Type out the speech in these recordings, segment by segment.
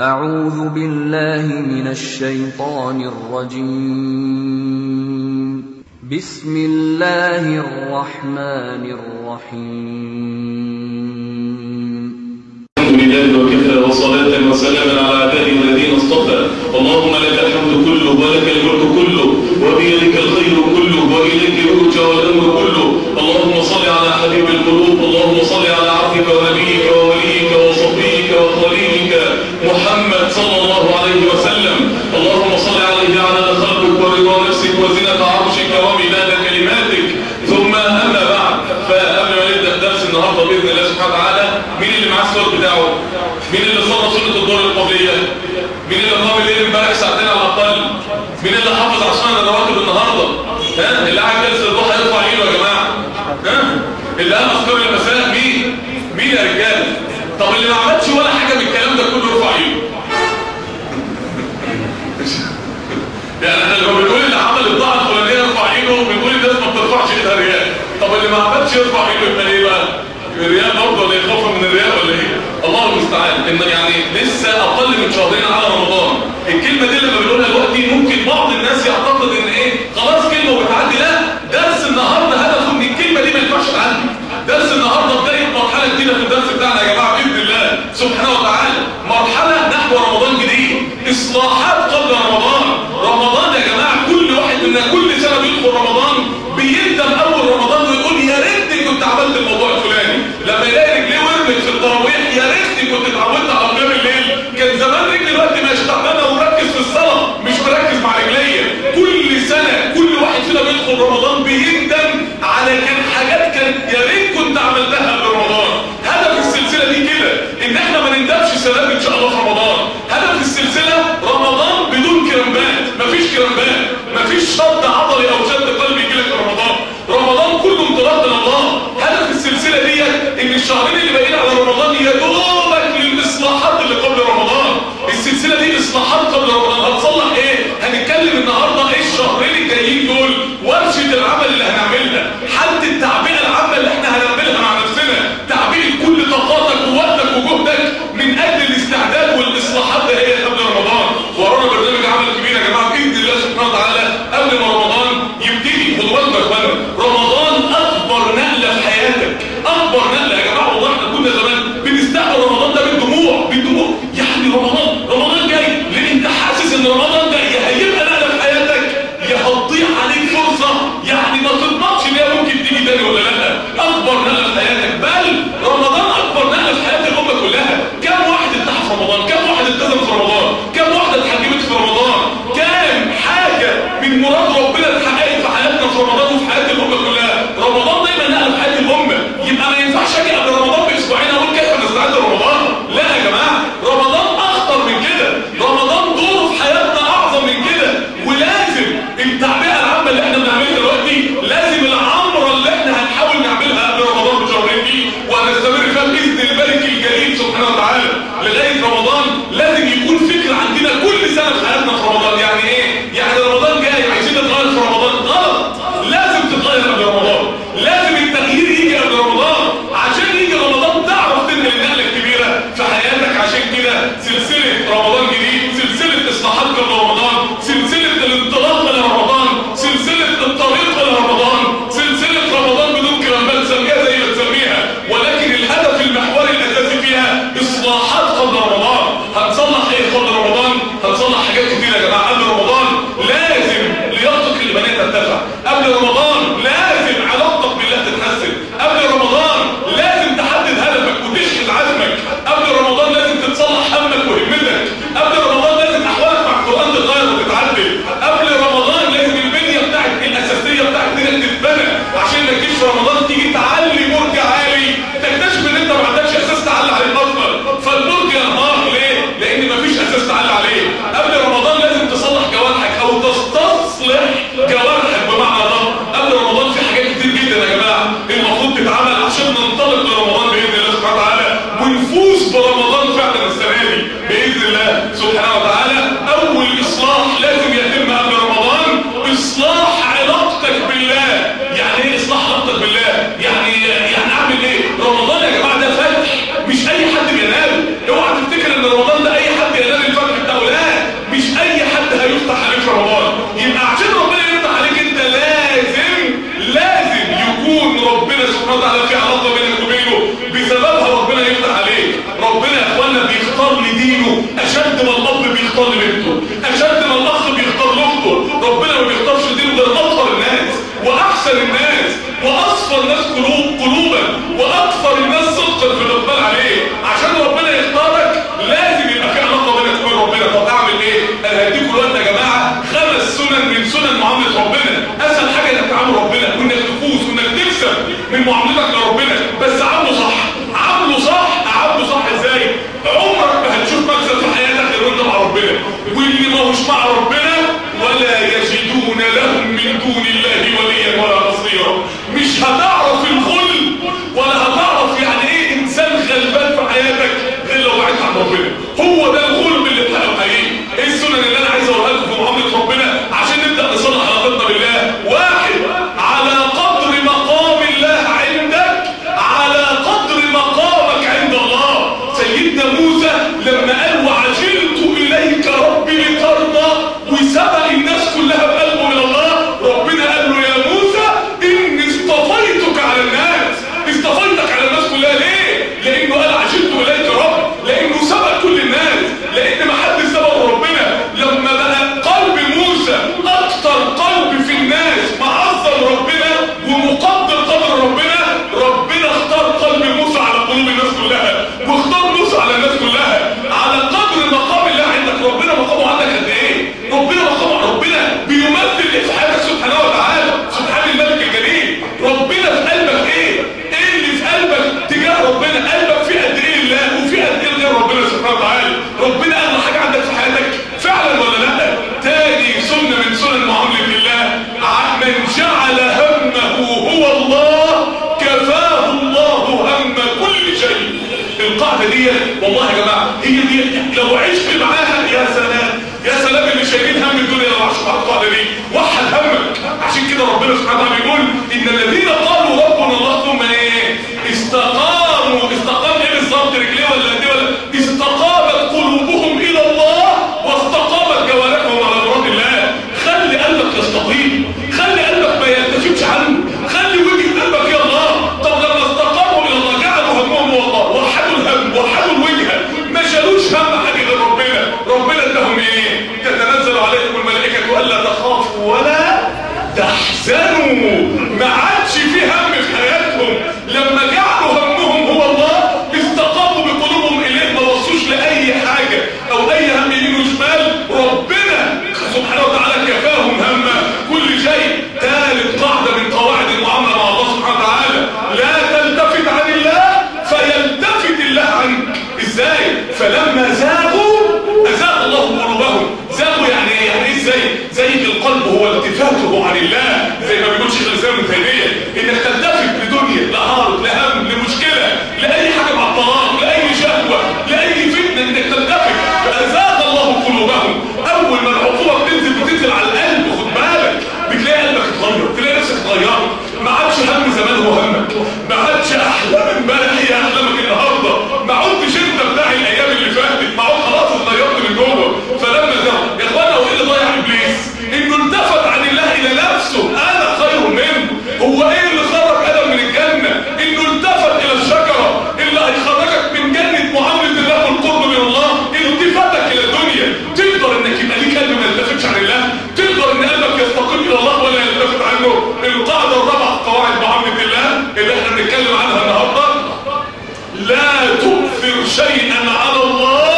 أعوذ بالله من الشيطان الرجيم بسم الله الرحمن الرحيم الحمد لله وكفى وصلاة وسلاما على عباده الذين اصطفى اللهم لك الحمد كله ولك الملك كله وبيدك الخير كله وإليك يرجى والأمر كله اللهم صل على حبيب القلوب اللهم صل على عبدك ونبيك ووليك وصفيك وخليلك محمد صلى الله عليه وسلم اللهم صل عليه على خلقك ورضا نفسك وزنة عرشك ومداد كلماتك ثم أما بعد فقبل ما نبدأ درس النهارده بإذن الله سبحانه وتعالى مين اللي معاه السؤال بتاعه؟ مين اللي صلى سنة الدور القبلية؟ مين اللي قام الليل امبارح ساعتين على الأقل؟ مين اللي حافظ على سنن الرواتب النهارده؟ ها؟ اللي قاعد جالس الضحى يرفع ايده يا جماعة؟ ها؟ اللي قام أذكار المساء مين؟ مين يا رجالة؟ طب اللي ما عملش ولا حاجة من الكلام ده كله يرفع ايده. يعني احنا لما بنقول اللي عمل الضحى الفلانية يرفع ايده بنقول الناس ما بترفعش ايدها رياء. طب اللي ما عملش يرفع ايده يبقى ايه بقى؟ الرياء برضه ولا يخاف من الرياء ولا ايه؟ الله المستعان ان يعني لسه اقل من شهرين على رمضان الكلمه دي لما بنقولها دلوقتي ممكن بعض الناس يعتقد ان ايه خلاص كلمه وبتعدي لا درس النهارده هدفه ان الكلمه دي ما ينفعش تعدي درس النهارده بدايه مرحله جديده في الدرس بتاعنا يا جماعه باذن الله سبحانه وتعالى مرحله نحو رمضان جديد اصلاحات قبل رمضان رمضان يا جماعه كل واحد منا كل سنه بيدخل رمضان بيندم اول رمضان ويقول يا ريتني كنت عملت الموضوع الفلاني لما يلاقي رجليه ورمت في التراويح يا ريتني كنت اتعودت على قيام الليل كان زمان رجلي دلوقتي مش تعبانه ومركز في الصلاه مش مركز مع رجليا كل سنه كل واحد فينا بيدخل رمضان بيندم على كان حاجات كان يا ريت كنت عملتها قبل رمضان هدف السلسله دي كده ان احنا ما نندمش سلام ان شاء الله في رمضان هدف السلسله رمضان بدون كرامبات مفيش كرامبات مفيش شد عضلي او شد قلبي يجيلك في رمضان رمضان كله انطلاق من الله هدف السلسله دي ان الشهرين اللي باقيين على رمضان يا دوبك للاصلاحات اللي قبل رمضان السلسله دي اصلاحات قبل رمضان هتصلح ايه هنتكلم النهارده ايه الشهرين الجايين دول ورشه العمل اللي هنعملها حاله التعبئه العامه اللي احنا هنعملها مع نفسنا تعبئه كل طاقاتك ووقتك وجهدك من اجل الاستعداد والاصلاحات ده هي قبل رمضان ورانا برنامج عمل كبير يا جماعه باذن الله سبحانه وتعالى قبل ما رمضان يبتدي خدوا بالكم يا اخوانا رمضان اكبر نقله في حياتك اكبر نقله يا جماعه والله احنا كنا زمان بنستقبل رمضان ده بالدموع بالدموع يعني رمضان رمضان جاي لان انت حاسس ان رمضان ده يا هيبقى نقله في حياتك يا هتضيع عليك فرصه يعني ما تضمنش ان هي ممكن تيجي تاني ولا لا اكبر نقله في حياتك بل رمضان اكبر نقله في حياه الامه كلها كم واحد ارتاح في رمضان كم واحد التزم في رمضان كم واحده اتحجبت في رمضان كم حاجه من مراد ربنا اتحققت في حياتنا في رمضان وفي حياه الامه كلها رمضان دايما نقله في حياه الامه يبقى ما ينفعش اجي قبل رمضان باسبوعين اقول كيف نستعد لرمضان لا يا جماعه رمضان اخطر من كده رمضان دوره في حياتنا اعظم من كده ولازم التعبئه العامه اللي احنا بنعملها دلوقتي لازم العمره اللي احنا هنحاول نعملها قبل رمضان بشهرين دي وهنستمر فيها باذن الملك الجليل سبحانه وتعالى لغايه رمضان لازم يكون فكر عندنا كل سنه في حياتنا في رمضان يعني ايه؟ يعني رمضان جاي عايزين نتغير في رمضان غلط لازم تتغير قبل رمضان لازم التغيير يجي قبل رمضان عشان يجي رمضان تعرف تنقل النقله الكبيره في حياتك عشان كده سلسله رمضان جديد سلسله اصلاحات قبل رمضان سلسله الانطلاق الى رمضان سلسله الطريق الى رمضان سلسله رمضان بدون كرامبات سميها زي ما تسميها ولكن الهدف المحوري الاساسي فيها اصلاحات قبل رمضان هنصلح ايه قبل رمضان هنصلح حاجات كتير يا جماعه قبل رمضان لازم لياقتك البنيه ترتفع قبل رمضان لازم علاقتك بالله تتحسن قبل رمضان لازم تحدد هدفك وتشحن عزمك قبل رمضان لازم تتصلح همك وهمتك قبل رمضان لازم احوالك مع القران تتغير وتتعدل قبل رمضان لازم البنيه بتاعت الاساسيه بتاعت دينك تتبنى عشان ما تجيش في رمضان تيجي تعلي برج عالي تكتشف ان انت ما عندكش اساس تعلي عليه اصلا فالبرج ينهار ليه؟ لان مفيش اساس تعلي عليه قبل رمضان لازم تصلح جوارحك او تستصلح جوارحك بمعنى ده قبل رمضان في حاجات كتير جدا يا جماعه المفروض تتعمل عشان ننطلق لرمضان باذن الله سبحانه وتعالى ونفوز برمضان فعلا السنه دي باذن الله سبحانه وتعالى اول اصلاح لازم يتم قبل رمضان اصلاح علاقتك بالله يعني ايه اصلاح علاقتك بالله يعني يعني اعمل ايه رمضان يا جماعه ده فتح مش اي حد بينال اوعى تفتكر ان رمضان ده اي حد ينال اشد ما الاب بيختار لبنته اشد ما الاخ بيختار لاخته ربنا ما بيختارش دينه غير اطهر الناس واحسن الناس واصفى الناس قلوب قلوبا واكثر الناس صدقا في الاقبال عليه عشان ربنا يختارك لازم يبقى في علاقه بينك وبين ربنا طب اعمل ايه انا هديكم دلوقتي يا جماعه خمس سنن من سنن معامله ربنا اسهل حاجه انك تعامل ربنا وانك تفوز وانك تكسب من معاملتك لربنا بس عامله صح عامله صح عامله صح ازاي عمرك ما هتشوف مكسب في حياتك غير وانت مع ربنا واللي ما هوش مع ربنا ولا يجدون لهم من دون الله وليا ولا نصيرا مش هتعرف الغل ولا هتعرف يعني ايه انسان غلبان في حياتك غير لو بعدت عن ربنا هو ده الغلب اللي بتاعه حقيقي ايه السنن اللي انا عايز اقولها لكم في معامله ربنا عشان نبدا نصلح علاقتنا بالله واحد على قدر مقام الله عندك على قدر مقامك عند الله سيدنا موسى لما قال وعجلت اليك ربي لترضى وسبق الناس كلها بقلبه من الله ربنا قال له يا موسى اني اصطفيتك على الناس اصطفيتك على الناس كلها ليه لانه قال عجلت اليك رب لانه سبق كل الناس لان ما حد سبق ربنا لما بقى قلب موسى اكتر قلب في الناس معظم ربنا ومقدر قدر ربنا ربنا اختار قلب موسى على قلوب الناس كلها واختار موسى على الناس كلها على قدر مقام الله عندك ربنا مقامه عندك قد ايه ربنا مقامه ربنا بيمثل ايه في حياتك سبحانه وتعالى سبحان الملك الجليل ربنا في قلبك ايه ايه اللي في قلبك تجاه ربنا قلبك في قد ايه الله وفي قد ايه غير ربنا سبحانه وتعالى ربنا اغلى حاجه عندك في حياتك فعلا ولا لا تاني سنه من سنن معامله الله من جعل همه هو الله كفاه الله هم كل شيء القاعده دي والله يا جماعه هي دي لو عشت معاها يا سلام يا سلام اللي شايلين هم الدنيا لو عاشوا مع القاعده دي وحد همك عشان كده ربنا سبحانه وتعالى بيقول ان الذين قالوا ربنا الله ثم ايه استقاموا استقام ايه بالظبط رجليه ولا ايديه ولا استقامت قلوبهم الى الله واستقامت جوارحهم على مراد الله خلي قلبك يستقيم خلي قلبك ما يلتفتش عنه خلي وجه قلبك يا الله طب لما استقاموا الى الله جعلوا همهم والله وحدوا الهم وحدوا الوجهه ما شالوش هم حاجه غير ربنا ربنا اداهم ايه تتنزل عليكم الملائكه الا تخافوا ولا تحزنوا ما عادش في هم في حياتهم لما جعلوا همهم هو الله استقاموا بقلوبهم اليه ما وصوش لاي حاجه او اي هم يمين وشمال ربنا سبحانه وتعالى كفاهم هم كل شيء ثالث قاعده من قواعد المعامله مع الله سبحانه وتعالى لا تلتفت عن الله فيلتفت الله عنك ازاي فلما زاغوا ازاغ الله قلوبهم زاغوا يعني ايه يعني ايه ازاي زي القلب هو التفاته عن الله زي ما بيقول شيخ الاسلام ابن تيميه انك تلتفت لدنيا لعارض لهم لمشكله لاي حاجه مع الطلاق لاي شهوه لاي فتنه انك تلتفت فازاغ الله قلوبهم اول ما العقوبه بتنزل بتنزل على القلب خد بالك بتلاقي قلبك اتغير تلاقي نفسك اتغيرت ما عادش هم زمان هو همك ما عادش احلام امبارح هي احلامك النهارده ما عدتش انت بتاع الايام اللي فاتت ما عدت خلاص اتغيرت من جوه فلما ده يا اخوانا هو ايه اللي ضيع ابليس انه التفت عن الله الى نفسه انا خير منه هو ايه اللي خرج ادم من الجنه انه التفت الى الشجره اللي هيخرجك من جنه معامله الله والقرب من الله التفاتك الى الدنيا تقدر انك يبقى ليك قلب ما يلتفتش عن الله تقدر ان قلبك يستقيم الى الله ولا يلتفت عنه القاعده الرابعه في قواعد معامله الله اللي احنا بنتكلم عنها النهارده لا تؤثر شيئا على الله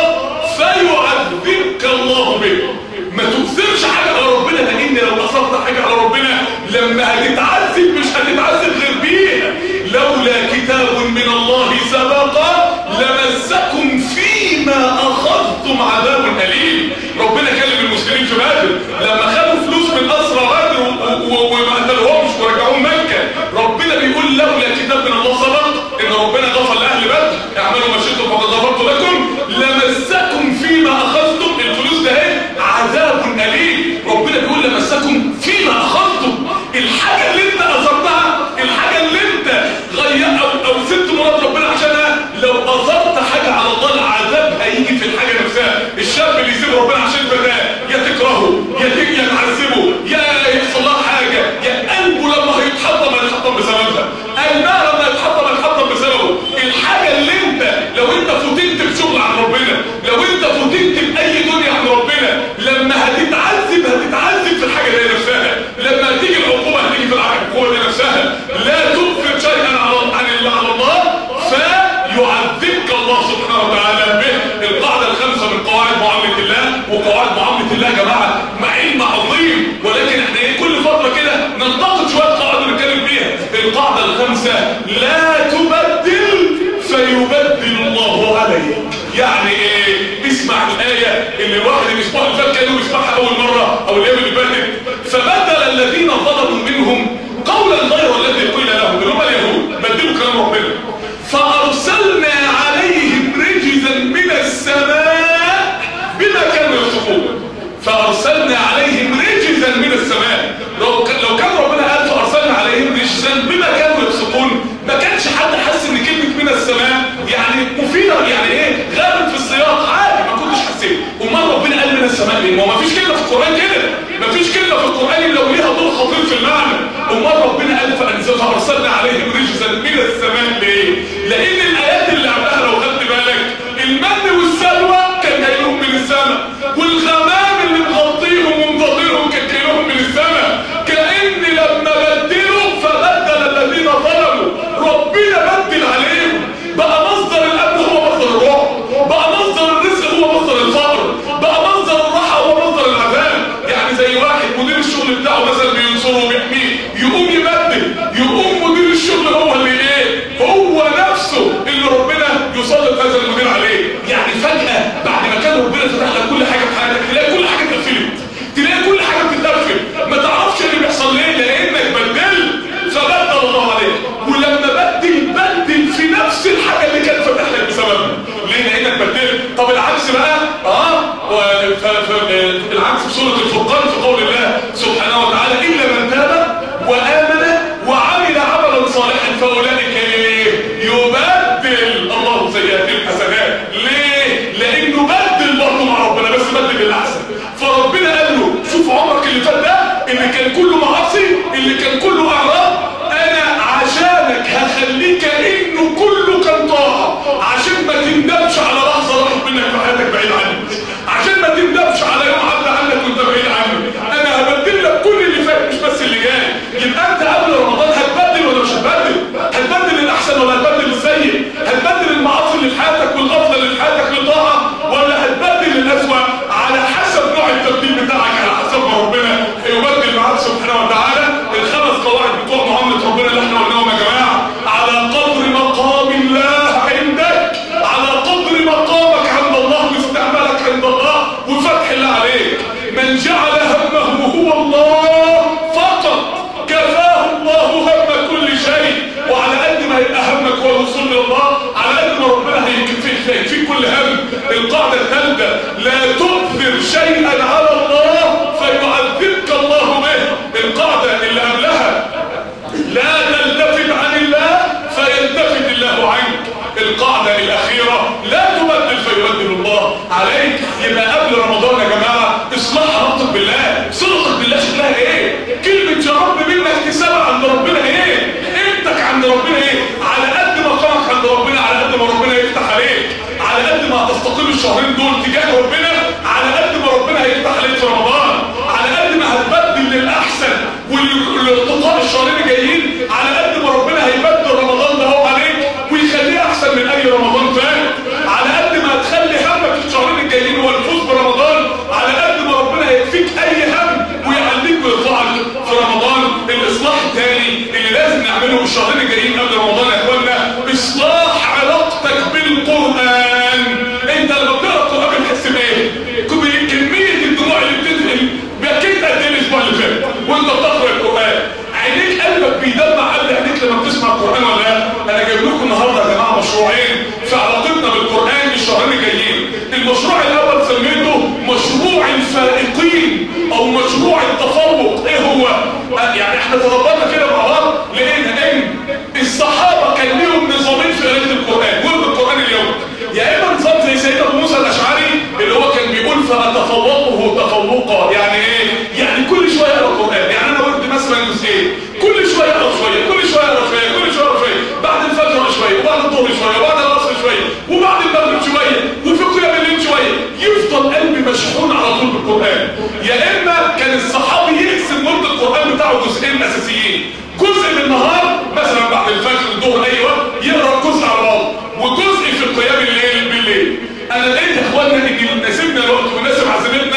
فيعذبك الله به ما تؤثرش حاجه على ربنا لان لو اثرت حاجه على ربنا لما هتتعذب مش هتتعذب غير بيها لولا كتاب من الله سبق لمسكم فيما اخذتم عذاب اليم ربنا كلم المسلمين في بدر لما خدوا فلوس من اسرى بدر وما قتلهمش ورجعوهم مكه ربنا بيقول لولا كتاب من الله سبق ان ربنا غفر لاهل بدر اعملوا ما شئتم فقد غفرت لكم لمسكم فيما اخذتم الفلوس ده اهي عذاب اليم ربنا بيقول لمسكم فيما اخذتم الحاجه اللي انت اثرتها وقواعد معامله الله يا جماعه مع علم عظيم ولكن احنا ايه كل فتره كده ننتقد شويه قواعد ونتكلم فيها القاعده الخامسه لا تبدل فيبدل الله عليك يعني ايه اسمع الايه اللي الواحد الاسبوع اللي فات كانوا يسمعها اول مره او الايام اللي فاتت فبدل الذين ظلموا منهم قولا غير الذي قيل لهم اللي هم اليهود بدلوا كلام ربنا فارسلنا عليهم رجزا من السماء بما كانوا يفسقون فارسلنا عليهم رجزا من السماء لو لو كان ربنا قال فارسلنا عليهم رجزا بما كانوا يفسقون ما كانش حد حس ان كلمه من السماء يعني مفيده يعني ايه غابت في السياق عادي ما كنتش حسيت امال ربنا قال من السماء ليه ما هو ما فيش كلمه في القران كده ما فيش كلمه في القران لو ليها دور خطير في المعنى امال ربنا قال فانزل فارسلنا عليهم رجزا من السماء ليه لان الايات اللي قبلها لو خدت بالك المن والسلوى كان جاي لهم من السماء والغمام اللي مغطيهم ومغطيهم كان جاي لهم من السماء كان لما بدلوا فبدل الذين ظلموا ربنا بدل عليهم بقى مصدر الامن هو مصدر الرعب بقى مصدر الرزق هو مصدر الفقر بقى مصدر الراحه هو مصدر العذاب يعني زي واحد مدير الشغل بتاعه مثلا بينصره وبيحميه يقوم يبدل يقوم مدير الشغل هو اللي ايه هو نفسه اللي ربنا يسلط هذا المدير عليه يعني فجاه بعد ما كان ربنا فتح لك كل حاجه في حياتك تلاقي كل حاجه اتقفلت تلاقي كل حاجه بتتقفل ما تعرفش اللي بيحصل ليه لانك بدلت فبدل الله عليك ولما بدل بدل في نفس الحاجه اللي كانت فتح لك بسببها ليه لانك بدلت طب العكس بقى اه و... ف... ف... العكس في سوره الفرقان في قول الله سبحانه وتعالى الا من تاب وامن وعمل عملا صالحا فاولئك ايه يبدل الله سيئاتهم حسنات ليه لانه بدل برضه مع ربنا بس بدل للاحسن فربنا قال له شوف عمرك اللي فات ده اللي كان كله معاصي اللي كان كله اعراض انا عشانك هخليك كانه كله كان طاعه عشان ما تندمش على لحظه راحت منك في حياتك بعيد عني عشان ما تندمش على يوم عدى عنك وانت بعيد عني انا هبدل لك كل اللي فات مش بس اللي جاي يبقى انت قبل رمضان هتبدل ولا مش هتبدل هتبدل الاحسن ولا هتبدل السيء هتبدل المعاصي اللي في حياتك والافضل اللي في حياتك لطاعه ولا هتبدل الاسوأ على حسب نوع التبديل بتاعك على حسب ما ربنا هيبدل معاك سبحانه وتعالى الخمس قواعد بتوع معامله ربنا اللي احنا قلناهم يا جماعه على قدر مقام الله عندك على قدر مقامك عند الله واستعمالك عند الله وفتح الله عليك من جعل همه هو الله فقط كفاه الله هم كل شيء وعلى قد ما يبقى همك هو الوصول لله على قد ما ربنا هيكفيك هيكفيك كل هم القاعده الثالثه لا تؤثر شيئا على الله فيعذبك الله به القاعده اللي قبلها لا تلتفت عن الله فيلتفت الله عنك القاعدة الأخيرة لا تبدل فيبدل الله عليك يبقى قبل رمضان يا جماعة إصلاح علاقتك بالله صلتك بالله شكلها إيه كلمة يا رب منك تسابع عند ربنا إيه قيمتك عند ربنا إيه على قد ما قامك عند ربنا على قد ما ربنا يفتح عليك على قد ما هتستقيم الشهرين دول تجاه ربنا على قد ما ربنا هيفتح عليك في رمضان على قد ما هتبدل للأحسن والالتقاء الشهرين الجايين على قد ما ربنا هيبدل رمضان ده هو عليك ويخليه احسن من اي رمضان فات على قد ما هتخلي همك الشهرين الجايين هو الفوز برمضان على قد ما ربنا هيكفيك اي هم ويعليك ويرفعك في رمضان الاصلاح الثاني اللي لازم نعمله الشهرين الجايين قبل رمضان يا اخوانا اصلاح علاقتك بالقران انت لما بتقرا القران بتحس بايه؟ كميه الدموع اللي بتنزل بكيت قد ايه الاسبوع اللي فات وانت بتقرا القران عينيك قلبك بيدمع قبل عينيك لما بتسمع القران ولا لا انا جايب لكم النهارده يا جماعه مشروعين في علاقتنا بالقران الشهرين الجايين المشروع الاول سميته مشروع الفائقين او مشروع التفوق ايه هو يعني احنا تدبرنا كده مع بعض لقينا ان الصحابه كان ليهم نظامين في قراءه القران ورد القران اليوم يا اما نظام زي سيدنا ابو موسى الاشعري اللي هو كان بيقول فاتفوقه تفوقا يعني ايه يعني كل شويه اقرا القران يعني انا ورد مثلا جزئين كل شويه اقرا شويه كل شويه اقرا شويه كل شويه اقرا شويه بعد الفجر اقرا شويه وبعد الظهر شويه وبعد العصر شويه وبعد المغرب شويه وفي قيام الليل شويه يفضل قلبي مشحون على طول بالقران يا اما كان الصحابي يقسم ورد القران بتاعه جزئين اساسيين جزء من النهار مثلا بعد الفجر الظهر ايوه يقرا جزء على بعض وجزء في قيام الليل بالليل انا لقيت يا اخوانا ان ناسبنا الوقت وناسب عزيمتنا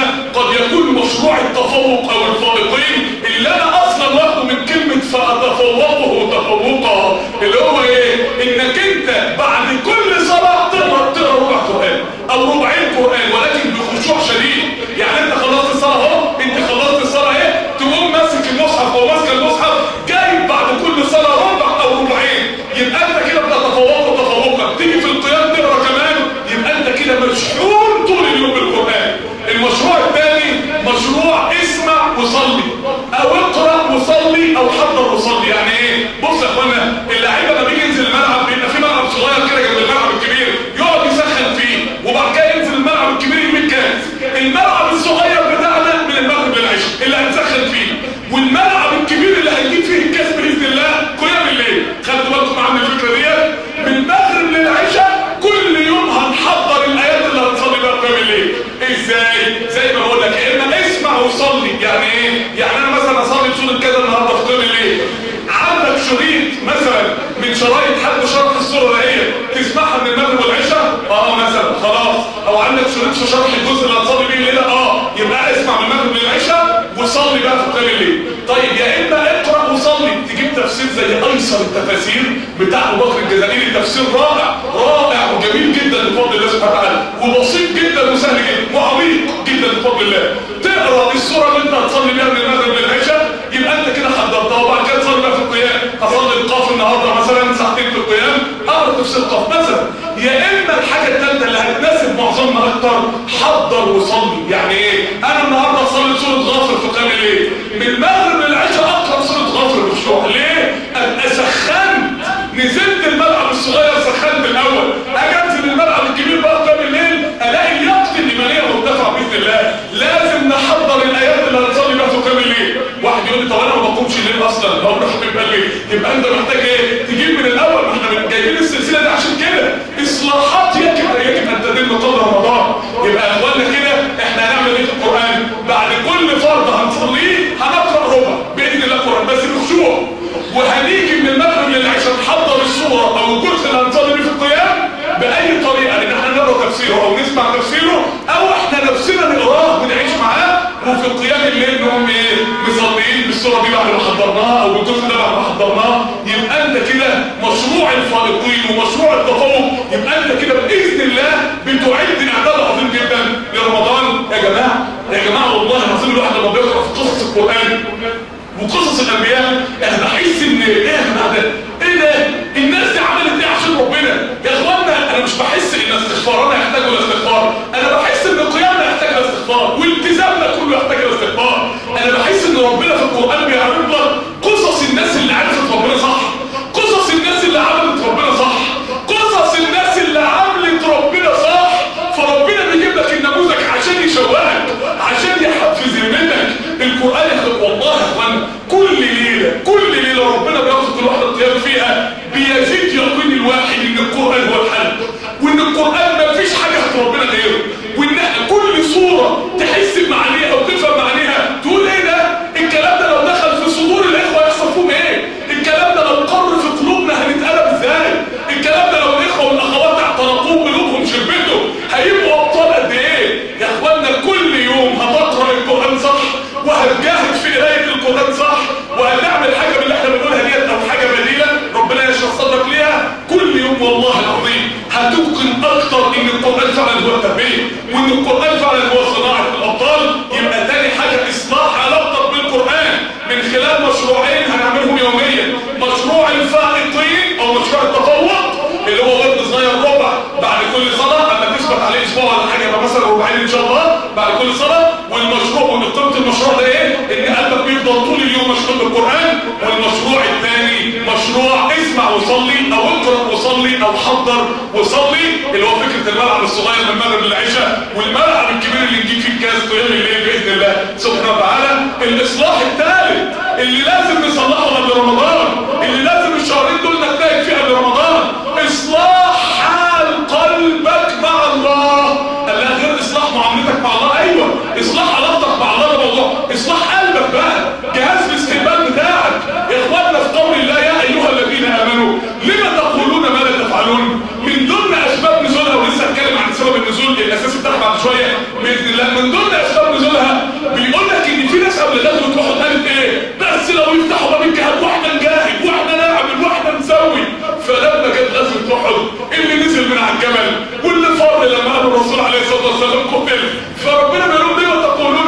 ازاي زي ما بقول لك يا اما اسمع وصلي يعني ايه يعني انا مثلا اصلي سوره كذا النهارده في قيام الليل عندك شريط مثلا من شرايط حد شرح السوره دي تسمعها من المغرب والعشاء اه مثلا خلاص او عندك شريط في شرح الجزء اللي هتصلي بيه الليله اه يبقى اسمع من المغرب للعشاء وصلي بقى في قيام الليل طيب يا اما اقرا وصلي تجيب تفسير زي ايسر التفاسير بتاع ابو بكر الجزائري تفسير رائع رائع وجميل جدا بفضل الله سبحانه وتعالى وبسيط جدا وسهل جدا وعميق جدا بفضل الله تقرا السوره اللي انت هتصلي بيها من المغرب للعشاء يبقى انت كده حضرتها وبعد كده تصلي بقى في القيام هصلي القاف النهارده مثلا ساعتين في القيام اقرا تفسير القاف مثلا يا اما الحاجه الثالثه اللي هتناسب معظمنا اكتر حضر وصلي يعني ايه انا النهارده اصلي سوره غافر في قيام الليل من المغرب للعشاء اقرا سوره غافر بخشوع ليه ابقى سخنت نزلت الملعب الصغير سخنت الاول اجي انزل الملعب الكبير بقى قيام الليل الاقي لياقتي الايمانيه مرتفعه باذن الله لازم نحضر الايات اللي هنصلي بيها في قيام الليل واحد يقول لي طب انا ما بقومش الليل اصلا اقول له حبيب قلبي يبقى انت محتاج ايه تجيب من الاول ما احنا جايبين السلسله دي عشان كده اصلاحات يجب يجب ان تتم قبل رمضان يبقى يا اخوانا كده احنا هنعمل ايه في القران بعد كل فرض هنصليه هنقرا ربع باذن الله القران بس بخشوع وهنيجي من المغرب للعشاء نحضر الصوره او الجزء اللي هنصلي بيه في القيام باي طريقه لان احنا نقرا تفسيره او نسمع تفسيره او احنا نفسنا نقراه ونعيش معاه وفي قيام الليل نقوم ايه مصليين بالصوره دي بعد ما حضرناها او بالجزء ده بعد ما حضرناه يبقى انت كده مشروع الفائقين ومشروع التفوق يبقى انت كده باذن الله بتعد اعداد عظيم جدا لرمضان يا جماعه يا جماعه والله العظيم الواحد لما بيقرا في قصص القران وقصص الانبياء انا بحس ان ايه يا جماعه ده ايه ده الناس دي عملت ايه عشان ربنا يا اخوانا انا مش بحس ان استغفارنا يحتاج الى استغفار انا بحس ان قيامنا يحتاج الى استغفار والتزامنا كله يحتاج الى استغفار انا بحس ان ربنا في القران بيعرض لك قصص الناس اللي عرفت ربنا صح قصص الناس اللي عملت ربنا صح قصص الناس اللي عملت ربنا صح فربنا بيجيب لك النموذج عشان يشوهك عشان يحفز منك القران يا والله يا اخوانا كل ليله كل ليله ربنا بيرزق الواحد القيام فيها بيزيد يقين الواحد ان القران هو الحل وان القران ما فيش حاجه ربنا غيره وان كل صوره تحس بمعانيها وتفهم معانيها تقول ايه ده الكلام ده لو دخل في صدور الاخوه يحصل فيهم ايه الكلام ده لو قر في قلوبنا هنتقلب ازاي الكلام ده لو الاخوه والاخوات اعترفوه قلوبهم شربته هيبقوا ابطال قد ايه يا اخوانا كل يوم هتقرا القران صح وهتجاهد في قرايه القران صح وهتعمل حاجه من اللي احنا بنقولها ديت او حاجه بديله ربنا يشرح صدرك ليها كل يوم والله العظيم هتوقن اكتر ان القران فعلا هو التربيه وان القران فعلا هو صناعه الابطال يبقى تاني حاجه اصلاح علاقتك بالقران من خلال مشروعين هنعملهم يوميا مشروع الفائقين او مشروع التفوق اللي هو ورد صغير ربع بعد كل صلاه اما تثبت عليه اسبوع ولا حاجه يبقى مثلا ربعين ان شاء الله بعد كل صلاه والمشروع ونقطه المشروع ده ايه ان قلبك بيفضل طول اليوم مشغول بالقران والمشروع الثاني مشروع اسمع وصلي او اقرا وصلي او حضر وصلي اللي هو فكره الملعب الصغير من المغرب للعشاء والملعب الكبير اللي نجيب فيه الكاس قيام الليل باذن الله سبحانه وتعالى الاصلاح الثالث اللي لازم نصلحه قبل رمضان اللي لازم الشهرين دول نجتهد فيه قبل رمضان اصلاح حال قلبك مع الله قال لها غير اصلاح معاملتك مع الله ايوه اصلاح علاقتك مع الله ده موضوع اصلاح قلبك بقى جهاز الاستقبال بتاعك يا اخوانا في قول الله يا ايها الذين امنوا لما تقولون ما لا تفعلون من ضمن اسباب نزولها ولسه هتكلم عن سبب النزول الاساسي بتاعها بعد شويه باذن الله من ضمن اسباب نزولها بيقول لك ان في ناس قبل غزوه احد قالت ايه بس لو يفتحوا باب الجهاد واحنا نجاهد واحنا نعمل واحنا نسوي فلما جت غزوه احد اللي نزل من على الجبل واللي فر لما قال الرسول عليه الصلاه والسلام قتل فربنا بيقول لهم لما تقولون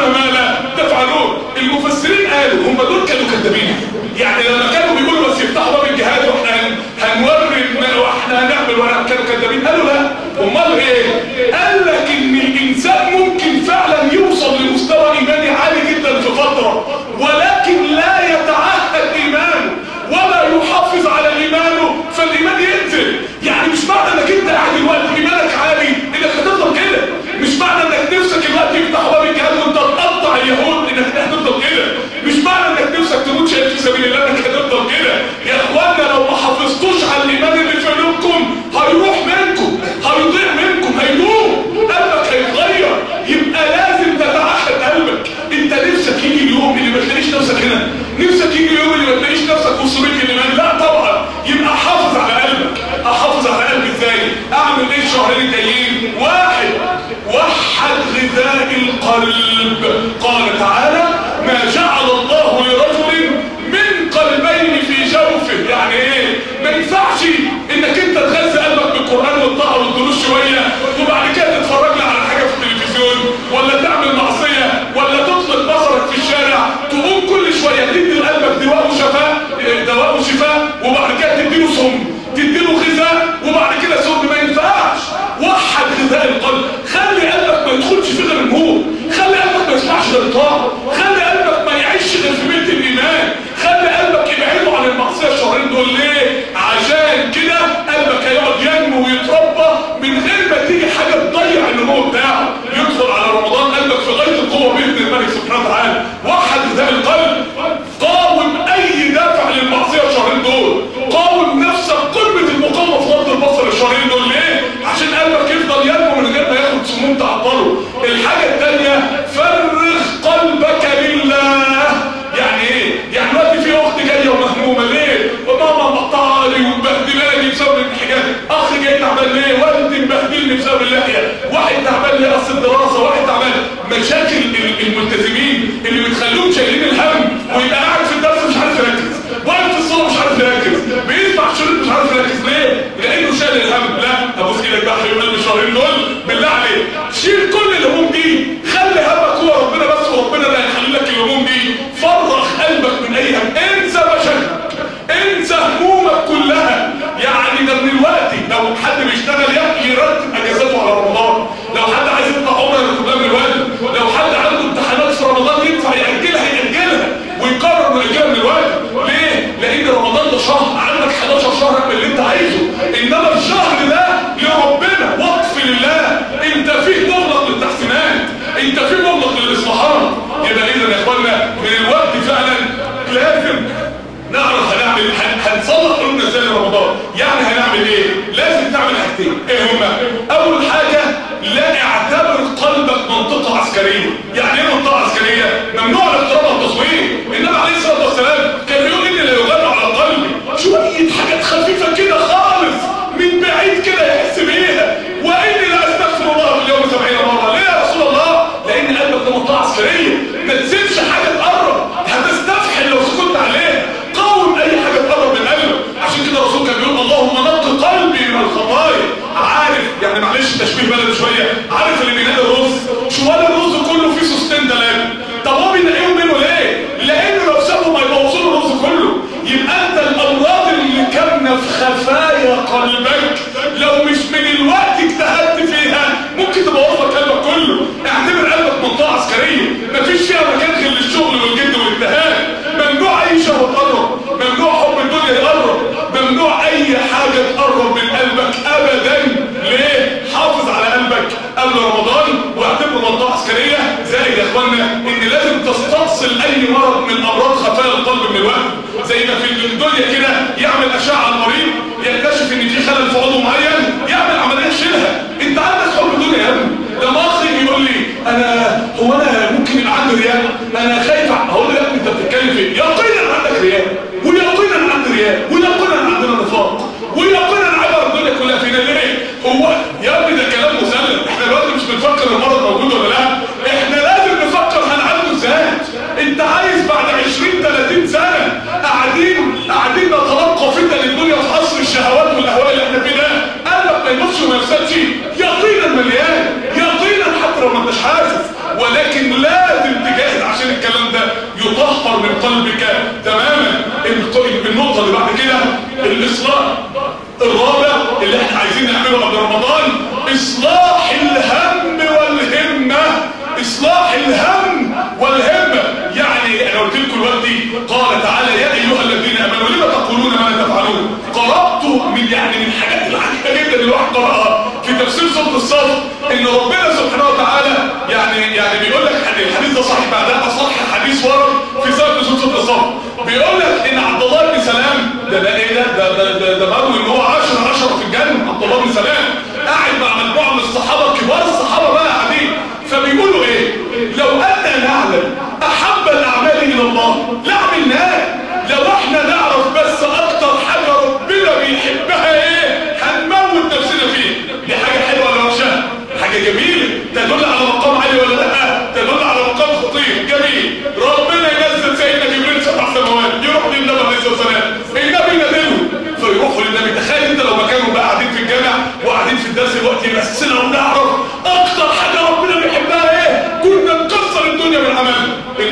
القلب قال تعالى ما جعل الله لرجل من قلبين في جوفه يعني ايه ما ينفعش انك انت تغذي قلبك بالقران والطاعه والدروس شويه وبعد كده تتفرج لي على حاجه في التلفزيون ولا تعمل معصيه ولا تطلق بصرك في الشارع تقوم كل شويه تدي لقلبك دواء وشفاء دواء وشفاء وبعد كده تديله سم تديله غذاء وبعد كده سم ما ينفعش وحد غذاء القلب خلي قلبك ما يدخلش فيه غير النور خلي قلبك ما يسمعش غير الطاعه خلي قلبك ما يعيش غير في بيت الايمان خلي قلبك يبعده عن المعصيه الشهرين دول ليه عشان كده قلبك هيقعد ينمو ويتربى من غير ما تيجي حاجه تضيع النمو بتاعه يدخل على رمضان قلبك في غايه القوه باذن الملك سبحانه وتعالى وحد غذاء القلب قاوم اي دافع للمعصيه الشهرين دول قاوم نفسك قمه المقاومه في غض البصر الشهرين دول ليه عشان قلبك يفضل ينمو من غير ما ياخد سموم تعطله الحاجه الثانيه فرغ قلبك لله يعني ايه يعني دلوقتي في اخت جايه ومهمومه ليه وماما مقطعاني ومبهدلاني بسبب الحجاب اخ جاي تعبان ليه والدي مبهدلني بسبب اللحيه واحد تعبان ليه اصل الدراسه واحد تعبان مشاكل ال- الملتزمين اللي بتخلوهم شايلين الهم ويبقى قاعد في الدرس مش عارف يركز واقف في الصلاه مش عارف يركز بيسمع شريط مش عارف يركز ليه لانه شايل الهم لا ابوس ايدك بقى حبيب قلبي الشهرين دول بالله عليك شيل كل الهموم دي خلي همك هو ربنا بس وربنا اللي هيخلي لك الهموم دي فرغ قلبك من اي هم انسى مشاكلك انسى همومك كلها يعني ده من الوقت لو حد بيشتغل يبقى يرتب اجازاته على رمضان لو حد عايز يطلع عمره ياخد لها من الوقت لو حد عنده امتحانات في رمضان ينفع ياجلها ياجلها ويقرر انه ياجلها من الوقت ليه؟ لان رمضان ده شهر عندك 11 شهر اعمل اللي انت عايزه انما الشهر ده لربنا وقف لله انت فيه مغلق للتحسينات انت فيه مغلق للاصلاحات يبقى اذا يا اخوانا من الوقت فعلا لازم نعرف هنعمل هن- هنصلح قلوبنا ازاي لرمضان يعني هنعمل ايه لازم تعمل حاجتين ايه هما اول حاجه لا اعتبر قلبك منطقه عسكريه يعني ايه منطقه عسكريه ممنوع الاقتراب والتصوير النبي عليه الصلاه والسلام كان يقول اني لا يغنى على قلبي شويه حاجات خفيفه كده خالص من بعيد كده يحس بيها واني لا استغفر الله في اليوم 70 مره ليه يا رسول الله لان قلبك ده منطقه عسكريه ما تسيبش حاجه تقرب هتستفحل لو سكت عليها قاوم اي حاجه تقرب من قلبك عشان كده الرسول كان بيقول اللهم نق قلبي من الخطايا عارف يعني معلش تشبيه بلد شويه عارف اللي بينادي الرز شوال الرز كله فيه سوستين ثلاثه طب هو بينقيهم منه ليه لانه لو سابهم هيبوظوا له الرز كله يبقى انت الامراض اللي كامنه في خفايا قلبك لو مش من الوقت اجتهدت فيها ممكن تبوظ لك قلبك كله اعتبر قلبك منطقه عسكريه مفيش فيها مكان غير للشغل والجد والاجتهاد ممنوع اي شهوه تقرب ممنوع حب الدنيا يقرب ممنوع اي حاجه تقرب من قلبك ابدا ليه حافظ على قلبك قبل رمضان واعتبره منطقه عسكريه زائد يا اخوانا ان لازم تستأصل اي مرض من امراض خفايا القلب من الوقت زي ما في الدنيا كده يعمل اشعه على المريض يكتشف ان في خلل في عضو معين يعمل عمليه يشيلها انت عندك حب دنيا يا ابني لما اخ يجي يقول لي انا هو انا ممكن يبقى عندي رياء انا خايف هقول له يا ابني انت بتتكلم في ايه يقينا عندك رياء ويقينا عندي رياء ويقينا عندنا نفاق ويقينا عبر الدنيا كلها فينا ليه هو يا ابني ده كلام مسلم احنا دلوقتي مش بنفكر المرض موجود ولا لا احنا لازم نفكر هنعالجه ازاي انت عايز بعد 20 30 سنه قاعدين قاعدين نتلقى فتن الدنيا في عصر الشهوات والاهواء اللي احنا فيه ده قلبك ما يموتش وما يفسدش يقينا مليان يقينا حتى لو ما انتش حاسس ولكن لازم تجاهد عشان الكلام ده يطهر من قلبك تماما الق- النقطه اللي بعد كده الاصلاح الرابع اللي احنا عايزين نعمله قبل رمضان اصلاح الهم والهمه اصلاح الهم والهمه يعني انا قلت لكم دلوقتي قال تعالى يا ايها الذين امنوا لما تقولون ما لا تفعلون قرات من يعني من الحاجات العجيبه جدا اللي الواحد قراها في تفسير سوره الصف ان ربنا سبحانه وتعالى يعني يعني بيقول لك الحديث ده صحيح بعدها اصح حديث ورد في سوره سوره الصف بيقول لك ان عبد الله بن سلام ده ده ايه ده ده ده, ده, ده مروي ان هو 10 10 في الجنه عبد الله بن سلام قاعد مع مجموعه من الصحابه كبار الصحابه بقى قاعدين فبيقولوا ايه لو اننا نعلم احب الاعمال الى الله لعملناه لو احنا نعرف بس اكتر حاجه ربنا بيحبها ايه هنموت نفسنا فيه دي حاجه حلوه ولا وحشه حاجه جميله تدل على مقام عالي ولا لا تدل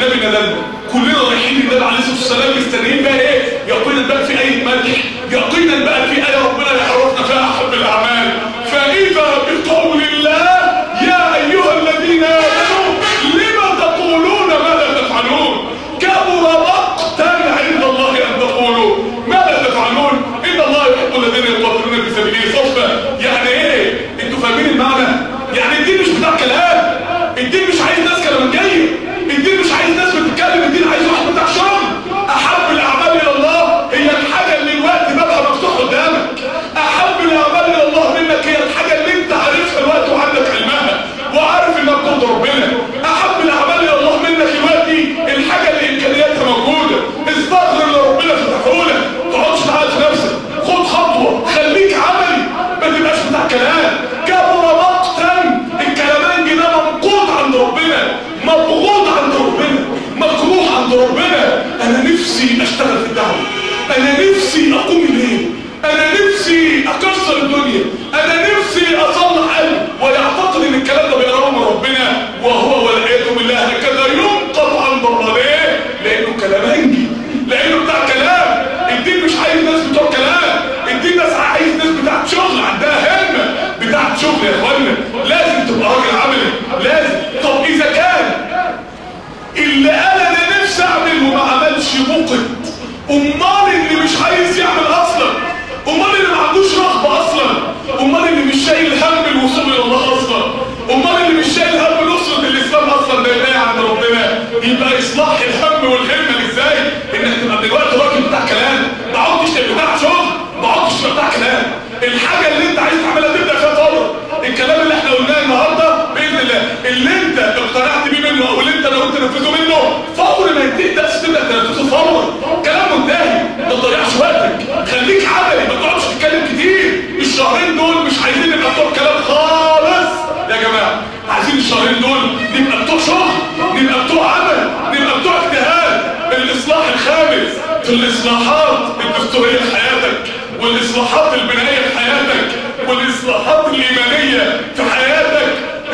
النبي نزلنا كلنا رايحين للنبي عليه الصلاه والسلام مستنيين بقى ايه يقينا بقى في ايه مدح يقينا بقى في ايه ربنا يعرفنا فيها احب الاعمال فاذا بقول الله يا ايها الذين امنوا لما تقولون ما لا تفعلون كبر مقتا عند الله ان تقولوا ما لا تفعلون ان الله يحب الذين يقاتلون في سبيله صفا يعني ايه انتوا فاهمين المعنى يعني الدين مش بتاع كلام الدين مش عايز ناس كلامجيه الدين مش عايز ناس بتتكلم الدين عايز واحد بتاع شغل احب الاعمال الى الله هي الحاجه اللي الوقت بابها مفتوح قدامك احب الاعمال الى الله منك هي الحاجه اللي انت عارفها الوقت وعندك علمها وعارف انها بترضي ربنا احب الاعمال الى الله منك دلوقتي الحاجه اللي امكانياتها موجوده استغفر اللي ربنا فتحه لك ما تقعدش تعالى في نفسك خد خطوه خليك عملي ما تبقاش بتاع كلام كبر مقتا الكلامانجي ده ممقوت عند ربنا مبغوض عند ربنا مكروه عند ربنا انا نفسي اشتغل في الدعوه انا نفسي اقوم الليل انا نفسي اكسر الدنيا انا نفسي اصلح قلبي ويعتقد ان الكلام ده بيقراه من ربنا وهو والعياذ بالله هكذا ينقض عند الله ليه؟ لانه كلامانجي لانه بتاع كلام الدين مش عايز ناس بتوع كلام الدين ناس عايز ناس بتاعت شغل عندها همه بتاعت شغل يا اخوانا لازم تبقى راجل عملي لازم طب اذا كان اللي قال انا نفسي اعمل وما عملش موقت امال اللي مش عايز يعمل اصلا امال اللي ما عندوش رغبه اصلا امال اللي مش شايل هم الوصول الى الله اصلا امال اللي مش شايل هم نصره الاسلام اصلا ده يلاقي عند ربنا يبقى اصلاح الهم والهمه ازاي انك تبقى دلوقتي راجل بتاع كلام ما عدتش بتاع شغل ما عدتش بتاع كلام الحاجه اللي انت عايز تعملها تبدا فيها فورا الكلام اللي احنا قلناه النهارده باذن الله اللي انت اقتنعت بيه منه او اللي انت لو انت نفذه منه فور ما يديك درس تبدا تنفذه فورا كلام منتهي ما تضيعش وقتك خليك عملي ما تقعدش تتكلم كتير الشهرين دول مش عايزين نبقى بتوع كلام خالص يا جماعه عايزين الشهرين دول نبقى بتوع شغل نبقى بتوع عمل نبقى بتوع اجتهاد الاصلاح الخامس في الاصلاحات الدستوريه في حياتك والاصلاحات البنائيه في حياتك والاصلاحات الايمانيه في حياتك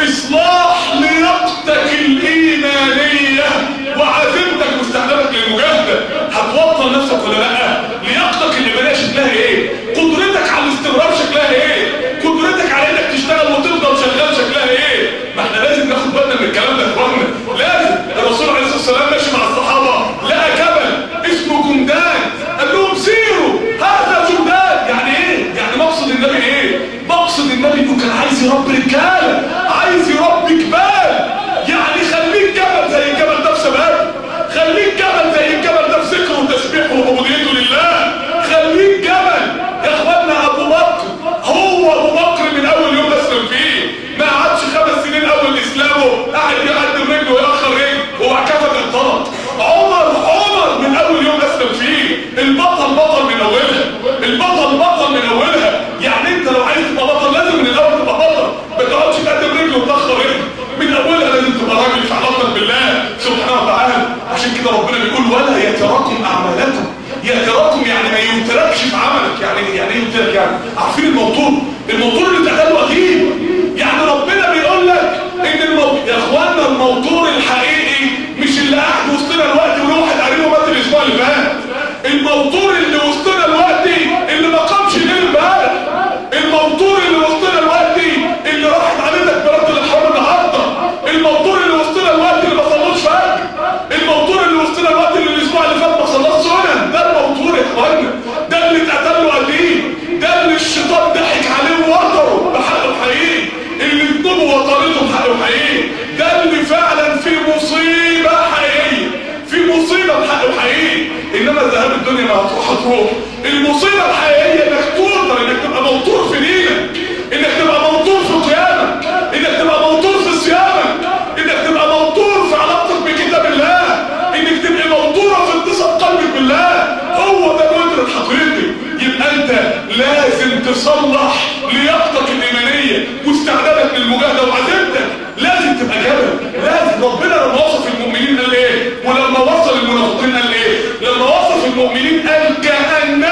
اصلاح لياقتك الايمانيه وعزيمتك واستعدادك للمجاهده هتوطن نفسك ولا لا لياقتك الايمانيه شكلها ايه قدرتك على الاستمرار شكلها ايه قدرتك على انك تشتغل وتفضل شغال شكلها ايه ما احنا لازم ناخد بالنا من الكلام ده يا اخوانا لازم الرسول عليه الصلاه والسلام ماشي مع الصحابه لقى جبل اسمه جمدان قال لهم سيروا هذا جمدان يعني ايه يعني مقصد النبي ايه مقصد النبي انه كان عايز يربي رجاله عايز يربي جبال يعني خليك جبل زي الجبل ده في شباب خليك جبل زي الجبل ده في ذكره وتسبيحه وعبوديته لله خليك جبل يا اخوانا ابو بكر هو ابو بكر من اول يوم اسلم فيه ما قعدش خمس سنين اول اسلامه قاعد يقدم رجله ويأخر رجله وبعد كده انطلق عمر عمر من اول يوم اسلم فيه البطل بطل من اولها البطل بطل من اولها يعني انت لو عايز تبقى بطل لازم من الاول تبقى بطل ما تقعدش تقدم رجله وتأخر رجله من اولها لازم تبقى راجل في علاقتك بالله سبحانه وتعالى عشان كده ربنا بيقول ولا يتراكم اعمالكم يتراكم يعني ما يمتلكش في عملك يعني يعني ايه يمتلك يعني عارفين الموتور الموتور اللي اتقتله قديم يعني ربنا بيقول لك ان الموتور يا اخوانا الموتور الحقيقي مش اللي قاعد وسطنا الوقت وله واحد قريبه مات الاسبوع اللي فات الموتور اللي وسطنا الوقت اللي ما قامش ليل امبارح الموتور اللي وسطنا الوقت اللي راحت عليك برد الحرام النهارده الموتور اللي وسطنا الوقت اللي ما صلوش فجر الموتور اللي وسطنا الوقت اللي الاسبوع اللي فات ما صلاش سنن ده الموتور يا اخوانا ده اللي اتقتل له قديم ده اللي الشيطان ضحك عليه ووتره بحقه حقيقي اللي ذنوبه وطرته بحقه حقيقي ده اللي فعلا في مصيبه حقيقيه في مصيبه بحقه حقيقي انما ذهاب الدنيا ما هتروح هتروح المصيبه الحقيقيه انك تقدر انك تبقى موتور في دينك انك تبقى موتور في قيامك انك تبقى موتور في صيامك انك تبقى موتور في علاقتك بكتاب الله انك تبقى موتوره في اتصال قلبك بالله هو ده الوتر الحقيقي يبقى انت لازم تصلح لياقتك الايمانيه واستعدادك للمجاهده وعزيمتك لازم تبقى جبل لازم ربنا لما وصف المؤمنين قال ايه ولما وصف المنافقين قال ايه لما وصف المؤمنين قال كأن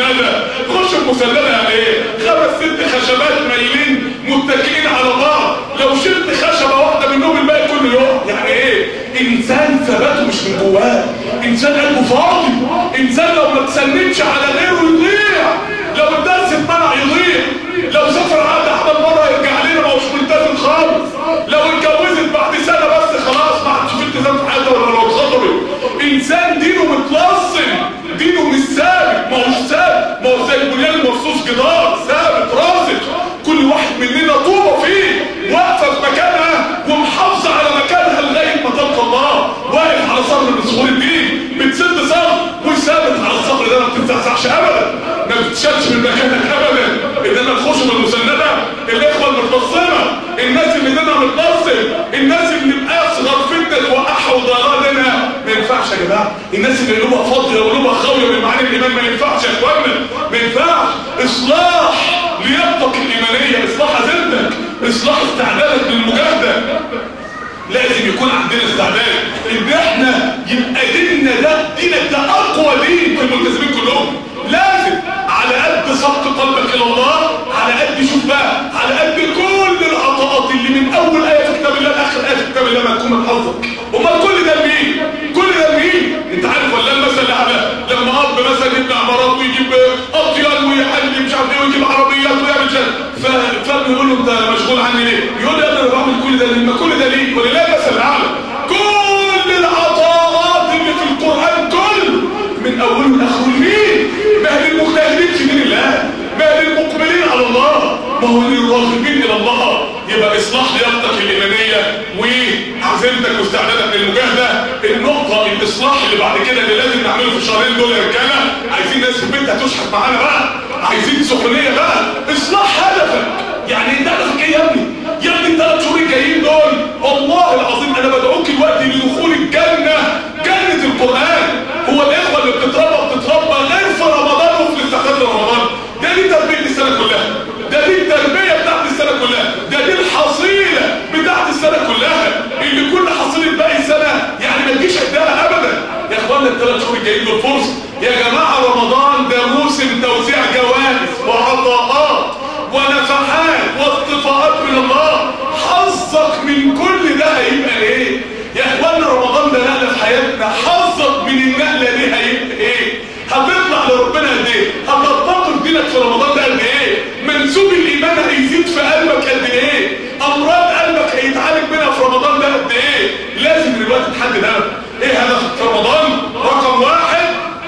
هذا خش بمسلمه يعني ايه خمس ست خشبات مايلين متكئين على بعض لو شلت خشبه واحده منهم الباقي كله يقع يعني ايه انسان ثباته مش من جواه انسان قلبه فاضي انسان لو ما تسندش على غيره يضيع لو الدرس اتمنع يضيع لو سافر عاد احمد مره يرجع لنا ما هوش ملتزم خالص لو اتجوزت بعد سنه بس خلاص ما عادش في التزام في حياتها ولا لو اتخطبت انسان دينه متلصم دينه مش ثابت ما هوش ثابت ما هو زي البنيان المرصوص جدار ثابت راسخ كل واحد مننا طوبه فيه واقفه في مكانها ومحافظه على مكانها لغايه ما تلقى الله واقف على صبر من صخور الدين بتسد صبر وثابت على الصبر ده ما بتتزعزعش ابدا ما بتشالش من مكانك ابدا انما تخش من المسنده الاخوه المتبصمه الناس اللي دينها متبصم الناس اللي باصغر فتنه توقعها وضرها دينها ما ينفعش يا جماعه الناس اللي قلوبها فاضيه وقلوبها خاويه من معاني الايمان ما ينفعش يا اخوانا ما ينفعش اصلاح لياقتك الايمانيه اصلاح عزيمتك اصلاح استعدادك للمجاهده لازم يكون عندنا استعداد ان احنا يبقى ديننا ده دينك ده اقوى دين في الملتزمين كلهم لازم على قد سبق قلبك الى الله على قد شوف بقى على قد كل العطاءات اللي من اول ايه في كتاب الله لاخر ايه في كتاب الله ما تكون من حظك امال كل ده لمين كل ده لمين انت عارف ولا المثل اللي على لما اب مثلا يبني عمارات ويجيب اطيان ويحل مش عارف ايه ويجيب عربيات ويعمل شيء فابنه يقول له انت مشغول عني ليه يقول له يا ابني انا بعمل كل ده لما كل ده ليه ولله المثل الاعلى كل العطاءات اللي في القران كله من اوله لاخره لمين ما هي للمجتهدين في دين الله ما هي للمقبلين على الله ما هو للراغبين الى الله يبقى اصلاح لياقتك الايمانيه وعزيمتك واستعدادك للمجاهده النقطه الاصلاح اللي بعد كده اللي لازم نعمله في الشهرين دول يا رجاله عايزين ناس في البيت هتشحت معانا بقى عايزين سخونيه بقى اصلاح هدفك يعني انت هدفك ايه يا ابني يا ابني الثلاث شهور الجايين دول والله العظيم انا بدعوك دلوقتي لدخول الجنه جنه القران هو الاخوه اللي بتتربى بتتربى غير في رمضان وفي الاستعداد لرمضان ده دي تربيه السنه كلها ده دي التربيه بتاعت السنه كلها ده دي الحصيله بتاعت السنه كلها اللي كل حصيله باقي السنه يعني ما تجيش قدها ابدا يا اخوانا الثلاث شهور الجايين دول فرصه يا جماعه رمضان ده موسم توزيع جوائز وعطاءات ونفحات واصطفاءات من الله حظك من كل ده هيبقى ايه يا اخوانا رمضان ده نقله في حياتنا حظك من النقله دي هيبقى ايه هتطلع لربنا قد ايه هتطبق دينك في رمضان ده قد ايه منسوب الايمان هيزيد في قلبك قد ايه امراض قلبك هيتعالج منها في رمضان ده قد ايه لازم دلوقتي تحدد هدف ايه هدفك في رمضان رقم واحد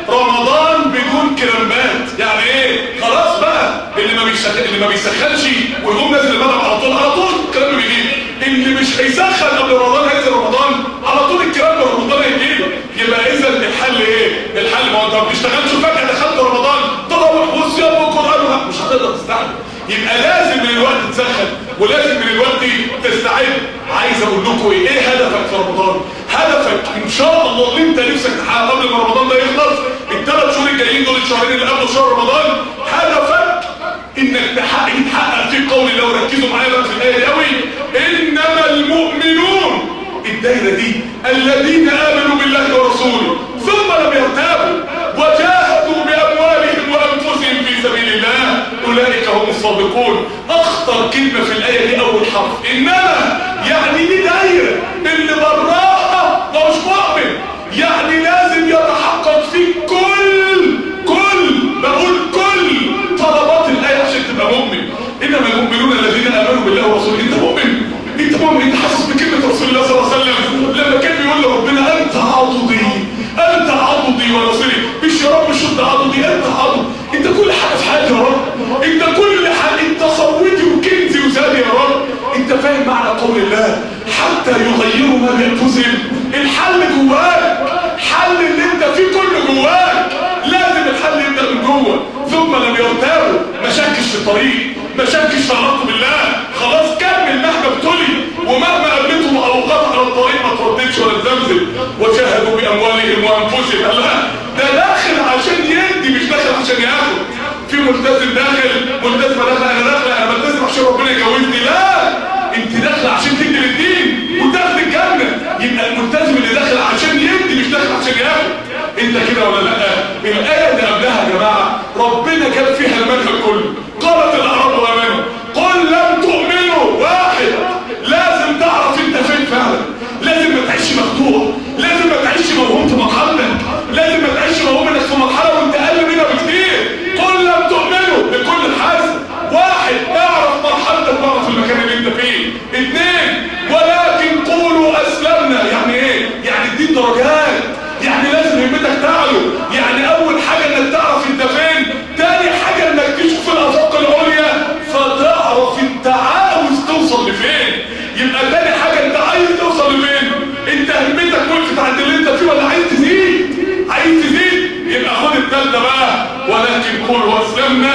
رمضان بدون كرامبات يعني ايه خلاص بقى اللي ما بيسخن اللي ما بيسخنش ويقوم نازل الملعب على طول على طول الكلام بيجيب اللي مش هيسخن قبل رمضان هينزل رمضان على طول الكلام ده رمضان هيجيب يبقى اذا الحل ايه الحل ما هو انت ما بتشتغلش فجاه دخلت رمضان تروح والصيام والقران مش هتقدر تستحمل يبقى لازم من الوقت تسخن ولازم من الوقت تستعد عايز اقول لكم ايه ايه هدفك في رمضان هدفك ان شاء الله اللي انت نفسك تحققه قبل ما رمضان ده يخلص الثلاث شهور الجايين دول الشهرين اللي قبل شهر رمضان هدفك انك تحقق تحقق في قول الله وركزوا معايا بقى في الايه دي قوي انما المؤمنون الدايره دي الذين امنوا بالله ورسوله ثم لم يرتابوا وجاهدوا باموالهم وانفسهم في سبيل الله اولئك هم الصادقون اخطر كلمه في الايه دي اول حرف انما يعني دي دايره اللي براها ده مش مؤمن يعني لازم يتحقق فيك كل كل بقول كل طلبات الايه عشان تبقى مؤمن انما المؤمنون الذين امنوا بالله ورسوله انت مؤمن انت مؤمن انت حاسس بكلمه رسول الله صلى الله عليه وسلم لما كان بيقول لربنا انت عضدي انت عضدي ونصري مش يا رب شد عضدي انت عضد انت كل حاجه في حياتي يا رب انت كل حاجه انت صوتي وكنزي وزادي يا رب انت فاهم معنى قول الله حتى يغيروا ما بانفسهم الحل جواك حل اللي انت فيه كله جواك لازم الحل يبدا من جوه ثم لم يرتابوا ما شكش في الطريق ما شكش في علاقته بالله خلاص كمل مهما ابتلي ومهما قابلتهم اوقات على الطريق ما ترددش ولا تزمزم وجاهدوا باموالهم وانفسهم قال لا ده داخل عشان يدي مش داخل عشان ياخد في ملتزم داخل ملتزمه داخله انا داخله انا بلتزم عشان ربنا يجوزني لا انت داخله عشان تدي للدين وتاخد الجنه يبقى الملتزم اللي داخل عشان يدي مش داخل عشان ياخد انت كده ولا لا الايه اللي قبلها يا جماعه ربنا ربنا جاب فيها المنهج كله قالت الاعراب امنوا قل لم تؤمنوا واحد لازم تعرف انت فين فعلا لازم ما تعيش مخدوع لازم ما تعيش موهوم في مرحلتك لازم ما تعيش موهوم انك في مرحله وانت اقل منها بكتير قل لم تؤمنوا بكل حاسب واحد اعرف مرحلتك واعرف المكان اللي انت فيه اثنين ولكن قولوا اسلمنا يعني ايه يعني الدين درجات يعني لازم همتك تعلو يعني اول حاجه انك تعرف انت فين تاني حاجه انك تشوف الافاق العليا فتعرف انت عاوز توصل لفين يبقى تاني حاجه انت عايز توصل لفين انت همتك وقفت عند اللي انت فيه ولا عايز تزيد عايز تزيد يبقى خد التالتة بقى ولكن قولوا اسلمنا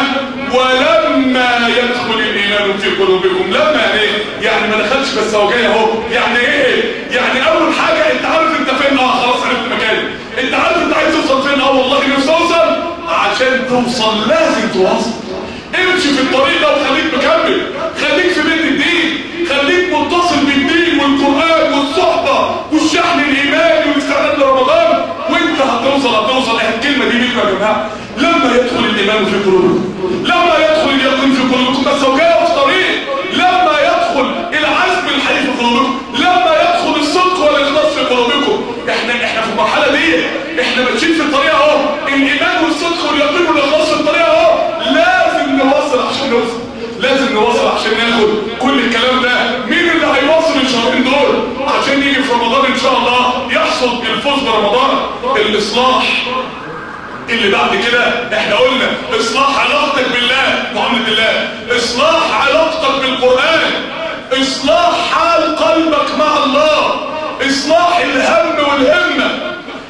ولما يدخل الايمان في قلوبكم لما يعني ايه يعني ما دخلش بس هو جاي اهو يعني ايه يعني اول حاجه انت عارف انت فين اه خلاص عرفت مكاني انت عارف انت عايز توصل فين اه والله نفسي اوصل عشان توصل لازم توصل امشي في الطريق ده وخليك مكمل خليك في بيت الدين خليك متصل بالدين والقران والصحبه والشحن الايماني والاستعداد لرمضان وانت هتوصل هتوصل اهي الكلمه دي ليكم يا جماعه لما يدخل الايمان في قلوبكم لما يدخل اليقين في قلوبكم بس هو جاي في طريق لما يدخل العزم الحقيقي في قلوبكم لما يدخل الصدق والاخلاص في قلوبكم احنا احنا في المرحله دي احنا ماشيين في الطريق اهو الايمان والصدق واليقين والاخلاص في الطريق اهو لازم نوصل عشان نوصل لازم نوصل عشان ناخد كل الكلام ده مين اللي هيوصل الشهرين دول عشان يجي في رمضان ان شاء الله يحصل الفوز برمضان الاصلاح اللي بعد كده احنا قلنا اصلاح علاقتك بالله معاملة الله اصلاح علاقتك بالقرآن اصلاح حال قلبك مع الله اصلاح الهم والهمة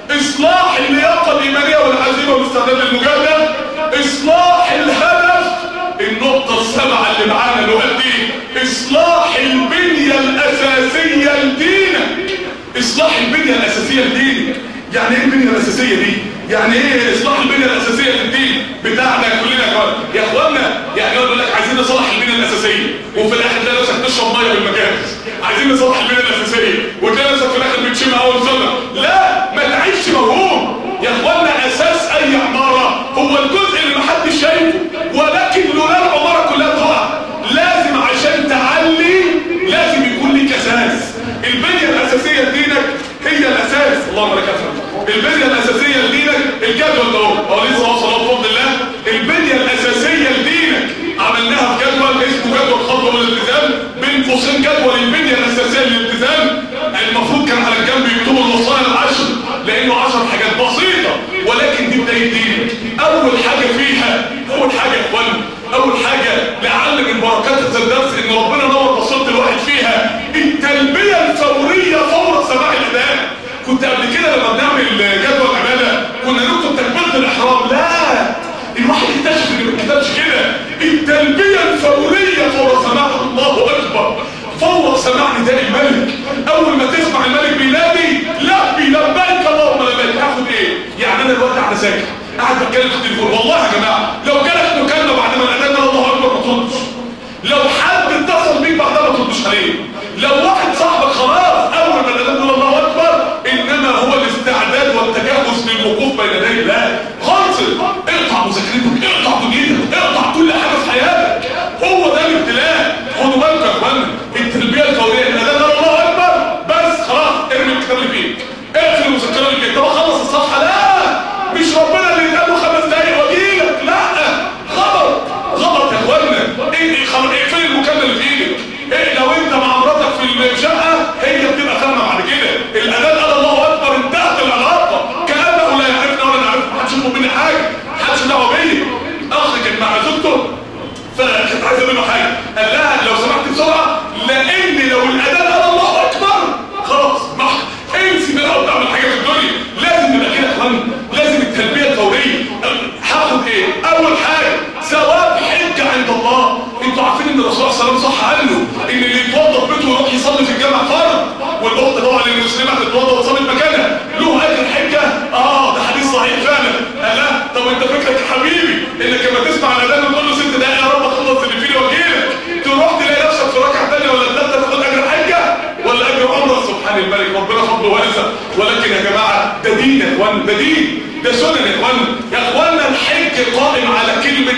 اصلاح اللياقة الايمانية والعزيمة والاستعداد للمجاهدة اصلاح الهدف النقطة السبعة اللي معانا دلوقتي اصلاح البنية الاساسية لدينك اصلاح البنية الاساسية لدينك يعني ايه البنية الاساسية دي يعني ايه اصلاح البنية الاساسية للدين بتاعنا كلنا يا اخوان يا اخوانا يعني يقول لك عايزين نصلح البنية الاساسية وفي الاخر تلاقي نفسك تشرب ميه بالمجالس عايزين نصلح البنية الاساسية وتلاقي نفسك في الاخر بتشم اول سنة لا ما تعيش موهوم يا اخوانا اساس اي عمارة هو الجزء اللي محدش شايفه ولكن لولا العمارة كلها تقع لازم عشان تعلي لازم يكون ليك اساس البنية الاساسية لدينك هي الاساس اللهم لك الحمد البنية الاساسية لدينك الجدول ده هو لسه وصل بفضل الله البنية الاساسية لدينك عملناها في جدول اسمه جدول خطوة الالتزام بين قوسين جدول البنية الاساسية للالتزام المفروض كان على الجنب يكتبوا الوصايا العشر لانه عشر حاجات بسيطة ولكن دي بداية دينك اول حاجة فيها اول حاجة يا اخوانا اول حاجة لعل من بركات هذا الدرس ان ربنا نور بصيرة الواحد فيها التلبية الفورية فور سماع الاذان كنت قبل كده لما بنعمل جدول عبادة كنا نكتب تكبيرة الاحرام لا الواحد اكتشف ان ما كتبش كده التلبية الفورية فور سماع الله اكبر فور سماع نداء الملك اول ما تسمع الملك بينادي لبي لبيك اللهم لبيك هاخد ايه يعني انا دلوقتي على ساكت قاعد بتكلم في التليفون والله يا جماعه لو جالك مكالمه بعد ما الاذان قال الله اكبر ما تردش لو حد اتصل بيك بعدها ما تردش عليه لو واحد صاحبك خلاص اول ما الاذان قال الله اكبر انما هو الاستعداد والتجهز للوقوف بين يدي الله خلص اقطع مذاكرتك اقطع دنيتك اقطع كل حاجه في حياتك هو ده الابتلاء خدوا بالكم يا اخوانا التربيه القويه الاذان قال الله اكبر بس خلاص ارمي الكتاب اللي فيك اقفل المذكره اللي فيك طب اخلص الصفحه لا مش ربنا اللي يتقابله خمس دقايق واجيلك لا غلط غلط يا اخوانا ايه خلاص اقفل المكالمه اللي في ايدك إيه لو انت مع مراتك في الشقه هي بتبقى فاهمه بعد كده الاذان قال الله اكبر انتهت العلاقه كانه لا يعرفنا ولا نعرفه محدش يطلب مني حاجه محدش دعوه بيا اخ كان مع زوجته فكانت عايزه منه حاجه قال لها لو سمحت بسرعه لان لو الاذان قال الله اكبر خلاص ما انسي بقى وتعمل حاجه في الدنيا لازم نبقى كده يا اخوانا لازم التربيه الفوريه هاخد ايه اول حاجه ثواب حجه عند الله انتوا عارفين ان الرسول صلى الله عليه وسلم صح عنه ان اللي يتوضا في بيته ويروح يصلي في الجامع فرض والاخت طبعا اللي المسلمه تتوضا وتصلي في مكانها له اجر حجه اه ده حديث صحيح فعلا قال لا طب انت فكرك يا حبيبي انك لما تسمع الاذان وتقول له ست دقايق يا رب اخلص اللي فيني واجيلك تروح تلاقي نفسك في ركعه ثانيه ولا ثالثه تاخد اجر حجه ولا اجر عمره سبحان الملك ربنا فضله واسع ولكن يا جماعه ده دين يا اخوانا ده دين ده سنن يا اخوانا يا اخوانا الحج قائم على كلمه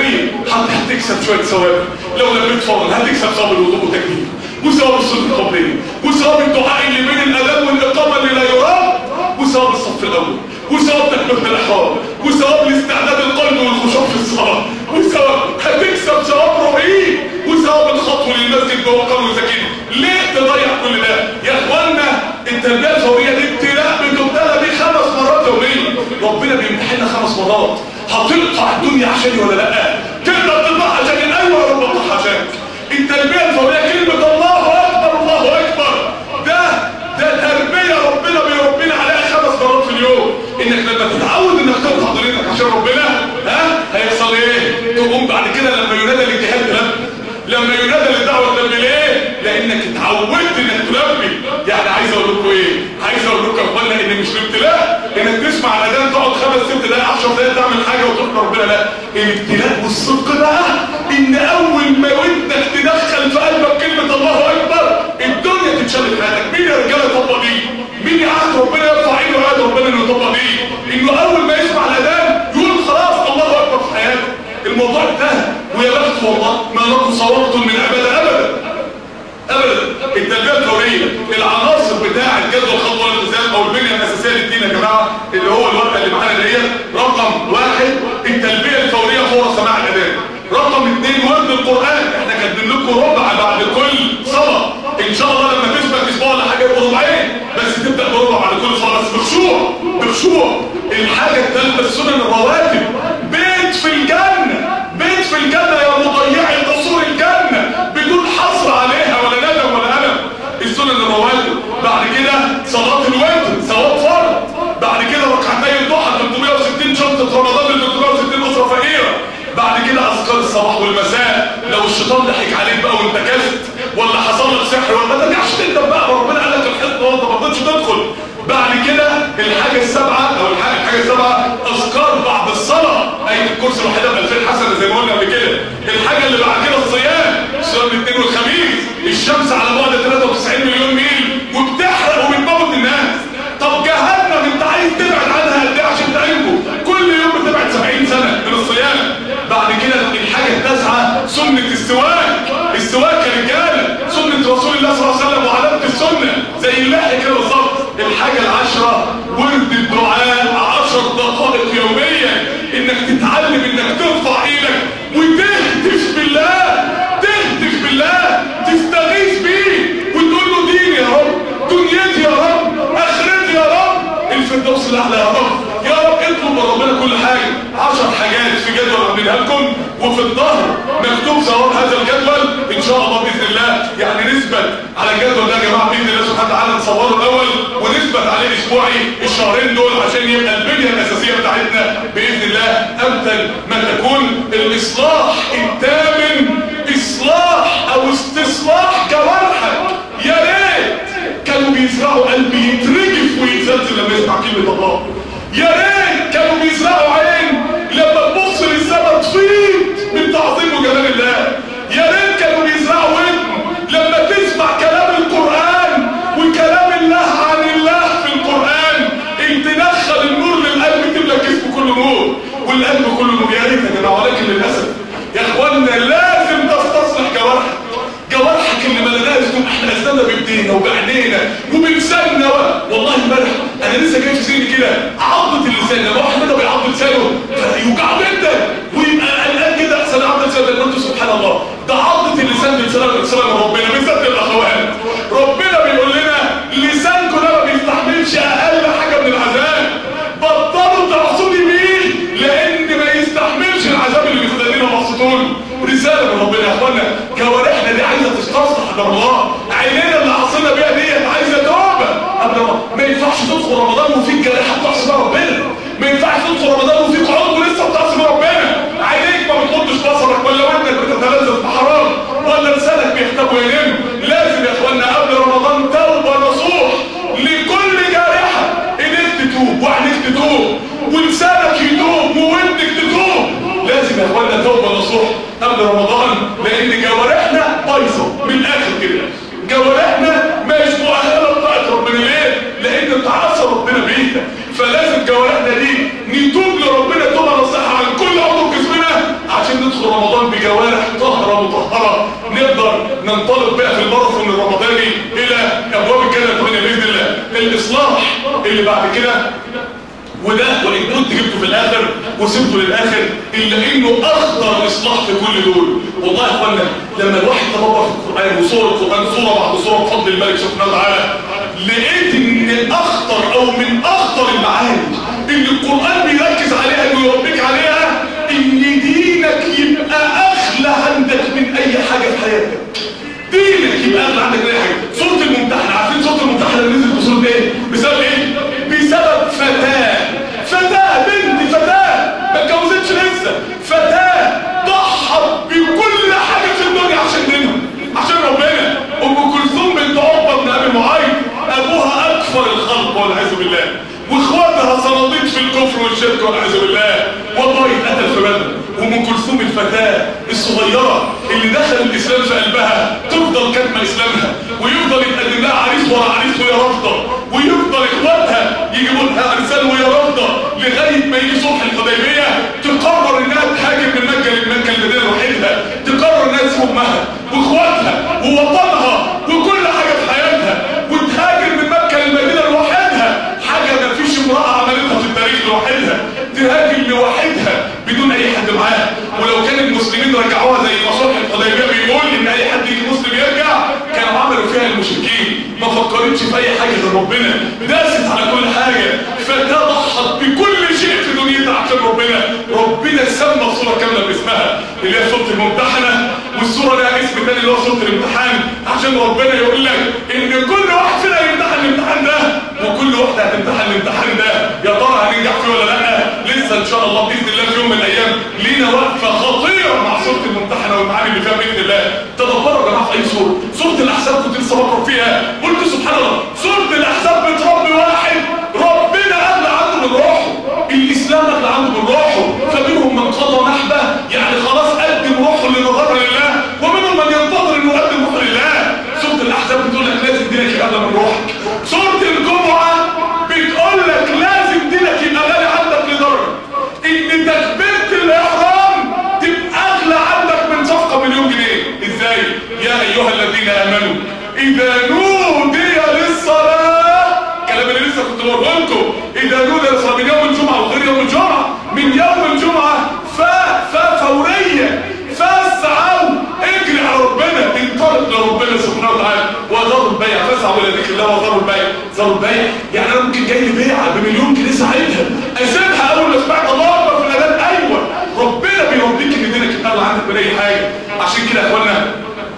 الفوريه هتكسب شويه ثواب لو لميت فرض هتكسب ثواب الوضوء والتكبير وثواب السنه القبليه وثواب الدعاء اللي بين الاذان والاقامه اللي لا يرام وثواب الصف الاول وثواب تكبيره الاحرام وثواب الاستعداد القلب والخشوع في الصلاه وثواب هتكسب ثواب رهيب وثواب الخطوه للمسجد جوه قانون سكين ليه تضيع كل ده يا اخوانا التربيه الفوريه دي ابتلاء بتبتلى بيه خمس مرات يوميا ربنا بيمتحننا خمس مرات هتقطع الدنيا عشاني ولا لا تقدر تطلع عشان ايوه يا رب اطلع عشانك التربيه الفوريه كلمه الله اكبر الله اكبر ده ده تربيه ربنا بيربينا عليها خمس مرات في اليوم انك لما تتعود انك تقطع دنيتك عشان ربنا ها هيحصل ايه تقوم بعد كده لما ينادى الاجتهاد تلبي لما ينادى للدعوه تلبي ليه لانك اتعودت انك تلبي يعني عايز اقول لكم ايه عايز اقول لكم يا اخوانا ان مش الابتلاء انك تسمع الاذان تقعد خمس ست دقايق 10 دقايق تعمل حاجه وتروح ربنا لا الابتلاء والصدق بقى ان اول ما ودنك تدخل في قلبك كلمه الله اكبر الدنيا تتشال في حياتك مين يا رجاله يطبق دي مين يعهد ربنا يرفع ايده ويعهد ربنا انه يطبق دي انه اول ما يسمع الاذان يقول خلاص الله اكبر في حياته الموضوع انتهى ويا بخت والله ما لكم صورت من عباده ابدا ابدا التربيه الكونيه العناصر بتاع الجدول الخطوه الالتزام او البنيه الاساسيه للدين يا جماعه اللي هو الورقه اللي معانا ديت رقم واحد التلبيه الفوريه فور سماع الاذان رقم اثنين ورد القران احنا كاتبين لكم ربع بعد كل صلاه ان شاء الله لما تثبت اسبوع ولا حاجه يبقوا ربعين بس تبدا بربع بعد كل صلاه بس بخشوع بخشوع الحاجه الثالثه السنن الرواتب بيت في الجنه بيت في الجنه يا مضيعي قصور الجنه بدون حصر عليها ولا ندم ولا الم السنن الرواتب بعد كده صلاه الوتر ثواب فرض بعد كده ركعتي الضحى 360 شنطه رمضان ل 360 اسره فقيره بعد كده اذكار الصباح والمساء لو الشيطان ضحك عليك بقى وانت كست ولا حصل لك سحر ولا ما ترجعش تندم بقى ربنا قال لك الحصن وانت ما رضيتش تدخل بعد كده الحاجه السابعه او الحاجه الحاجه السابعه اذكار بعد الصلاه اي الكرسي الوحيده ب 2000 حسنه زي ما قلنا قبل كده الحاجه اللي بعد كده الصيام صيام الاثنين والخميس الشمس على بعد 93 مليون ميل وبتحرق وبتموت الناس طب جهنم انت عايز تبعد عنها قد ايه عشان تعينكم كل يوم بتبعد 70 سنه من الصيام بعد كده الحاجه التاسعه سنه السواك السواك يا رجاله سنه رسول الله صلى الله عليه وسلم وعلامه السنه زي اللحيه كده بالظبط الحاجه العشره ورد الدعاء 10 دقائق يوميا انك تتعلم انك ترفع ايدك وتهتف بالله تهتف بالله تستغيث بيه وتقول له ديني يا رب دنيتي يا رب اخرتي يا رب الفردوس الاعلى يا رب يا رب اطلب من ربنا كل حاجه 10 حاجات في جدول عاملينها لكم وفي الظهر مكتوب ثواب هذا الجدول ان شاء الله باذن الله يعني نثبت على الجدول ده يا جماعه باذن الله سبحانه وتعالى نصوره الاول ونثبت عليه اسبوعي الشهرين دول عشان يبقى البنيه الاساسيه بتاعتنا باذن الله امثل ما تكون الاصلاح التام اصلاح او استصلاح جوارحك يا ريت كانوا بيزرعوا قلبي يترجف ويتزلزل لما يسمع كلمه الله يا ريت كانوا بيزرعوا عين لما تبص للسما تفيض من تعظيم وجلال الله يا ريت كانوا بيزرعوا ودن لما تسمع كلام القرآن وكلام الله عن الله في القرآن ان تدخل النور للقلب تملى جسمه كله نور والقلب كله نور يا ريت يا جماعه ولكن للاسف يا اخوانا لازم تستصلح جوارحك جوارحك اللي ملناش دول احنا اسلامنا بايدينا وبعينينا وبلساننا و... والله امبارح انا لسه جاي في سني كده عضة اللسان لما واحد منهم بيعض لسانه فيوجعه جدا ويبقى قلقان كده احسن عضة لسانه لان انتوا سبحان الله ده عضة اللسان بتسلم بتسلم ربنا بالذات الاخوات ربنا بيقول لنا لسانكم ده ما بيستحملش اقل حاجه من العذاب بطلوا تعصوني بيه لان ما يستحملش العذاب اللي بيخلينا مبسوطون رساله من ربنا يا اخوانا جوارحنا دي عايزه تستصلح قدر الله عينينا اللي عصينا بيها ديت عايزه توبه قبل ما ما ينفعش تدخل رمضان وفيك جريحه بتعصي بيها ربنا ما ينفعش تدخل رمضان وفيك عضو لسه بتعصي بيها ربنا عينيك ما بتغضش بصرك ولا ودنك بتتلذذ بحرام ولا لسانك بيحتاج وينام لازم يا اخوانا قبل رمضان توبه نصوح لكل جارحه ايديك تتوب وعينيك تتوب ولسانك يتوب وودنك تتوب لازم يا اخوانا توبه نصوح قبل رمضان لان جوارحنا بايظه من الاخر كده جوارحنا مش مؤهله لطاعه ربنا ليه؟ لان تعصى ربنا بيها فلازم جوارحنا دي نتوب لربنا توبه نصيحه عن كل عضو في جسمنا عشان ندخل ندخل رمضان بجوارح طهرة مطهرة نقدر ننطلق بقى في الماراثون الرمضاني الى ابواب الجنة الدنيا باذن الله الاصلاح اللي بعد كده وده وان كنت جبته في الاخر وسبته للاخر الا انه اخطر اصلاح في كل دول والله يا اخوانا لما الواحد تدبر في القران وصور القران صوره بعد صوره بفضل الملك سبحانه وتعالى لقيت ان اخطر او من اخطر المعاني اللي القران بيركز عليها انه يربيك عليها ان دينك يبقى اغلى عندك من اي حاجه في حياتك دينك يبقى اغلى عندك من اي حاجه سوره الممتحنه عارفين سوره الممتحنه اللي نزلت بسوره ايه بسبب ايه بسبب فتاه فتاه بنت فتاه ما اتجوزتش لسه فتاه ضحت بكل حاجه في الدنيا عشان دينها عشان ربنا ام كلثوم بنت عقبه بن ابي معيط ابوها اكفر الخلق والعياذ بالله واخواتها صناديق في الكفر والشرك والعياذ بالله والله اتقتل في بدر وام كلثوم الفتاه الصغيره اللي دخل الاسلام في قلبها تفضل كاتمه اسلامها ويفضل يتقدم لها عريس ورا عريس وهي رافضه ويفضل اخواتها يجيبوا لها ارسال وهي رافضه لغايه ما يجي صلح الحديبيه تقرر انها تهاجر من مكه لمكه المدينه لوحدها تقرر انها تسيب امها واخواتها ووطنها وكل حاجه في حياتها وتهاجر من مكه للمدينه لوحدها حاجه ما فيش امراه عملتها في التاريخ لوحدها تهاجر لوحدها بدون اي حد معاها ولو كان المسلمين رجعوها زي ما صلح الحديبيه بيقول ان اي حد يجي مسلم يرجع كانوا عملوا فيها المشركين ما فكرتش في اي حاجه غير ربنا داست على كل حاجه فده ضحت بكل شيء في دنيتها عشان ربنا ربنا سمى صوره كامله باسمها اللي هي سوره الممتحنه والسوره لها اسم تاني اللي هو سوره الامتحان عشان ربنا يقول لك ان كل واحد فينا يمتحن الامتحان ده وكل واحده هتمتحن الامتحان ده يا ترى هننجح فيه ولا لا لسه ان شاء الله باذن الله في يوم من الايام لينا وقفه خطيره مع سوره الممتحنه والمعاني اللي فيها باذن الله تدبروا يا جماعه في اي سوره سوره الاحزاب كنت لسه بقرا فيها قلت سبحان الله سوره الاحزاب بتربي واحد ربنا اغلى عنده من روحه الاسلام اغلى عنده من روحه فمنهم من قضى نحبه يعني خلاص قدم روحه لنظر لله ومنهم من ينتظر انه يقدم روحه لله سوره الاحزاب بتقول لك لازم دينك يبقى اغلى من روحك سوره الجمعه بتقول لك لازم دينك يبقى غالي عندك لدرجه ان تكبيره الاحرام تبقى اغلى عندك من صفقه مليون جنيه ازاي يا ايها الذين امنوا اذا نودي للصلاه الكلام اللي لسه كنت بقوله لكم اذا نودي للصلاه من يوم الجمعه وغير يوم الجمعه من يوم الجمعه ف ف فوريه فاسعوا اجري على ربنا انطلق لربنا سبحانه وتعالى وذروا البيع فاسعوا الى ذكر الله وذروا البيع ذروا البيع يعني انا ممكن جاي لي بيعه بمليون جنيه ساعتها اسيبها اول ما سمعت الله اكبر في الاذان ايوه ربنا بيرضيك ان دينك يبقى عندك من اي حاجه عشان كده يا اخوانا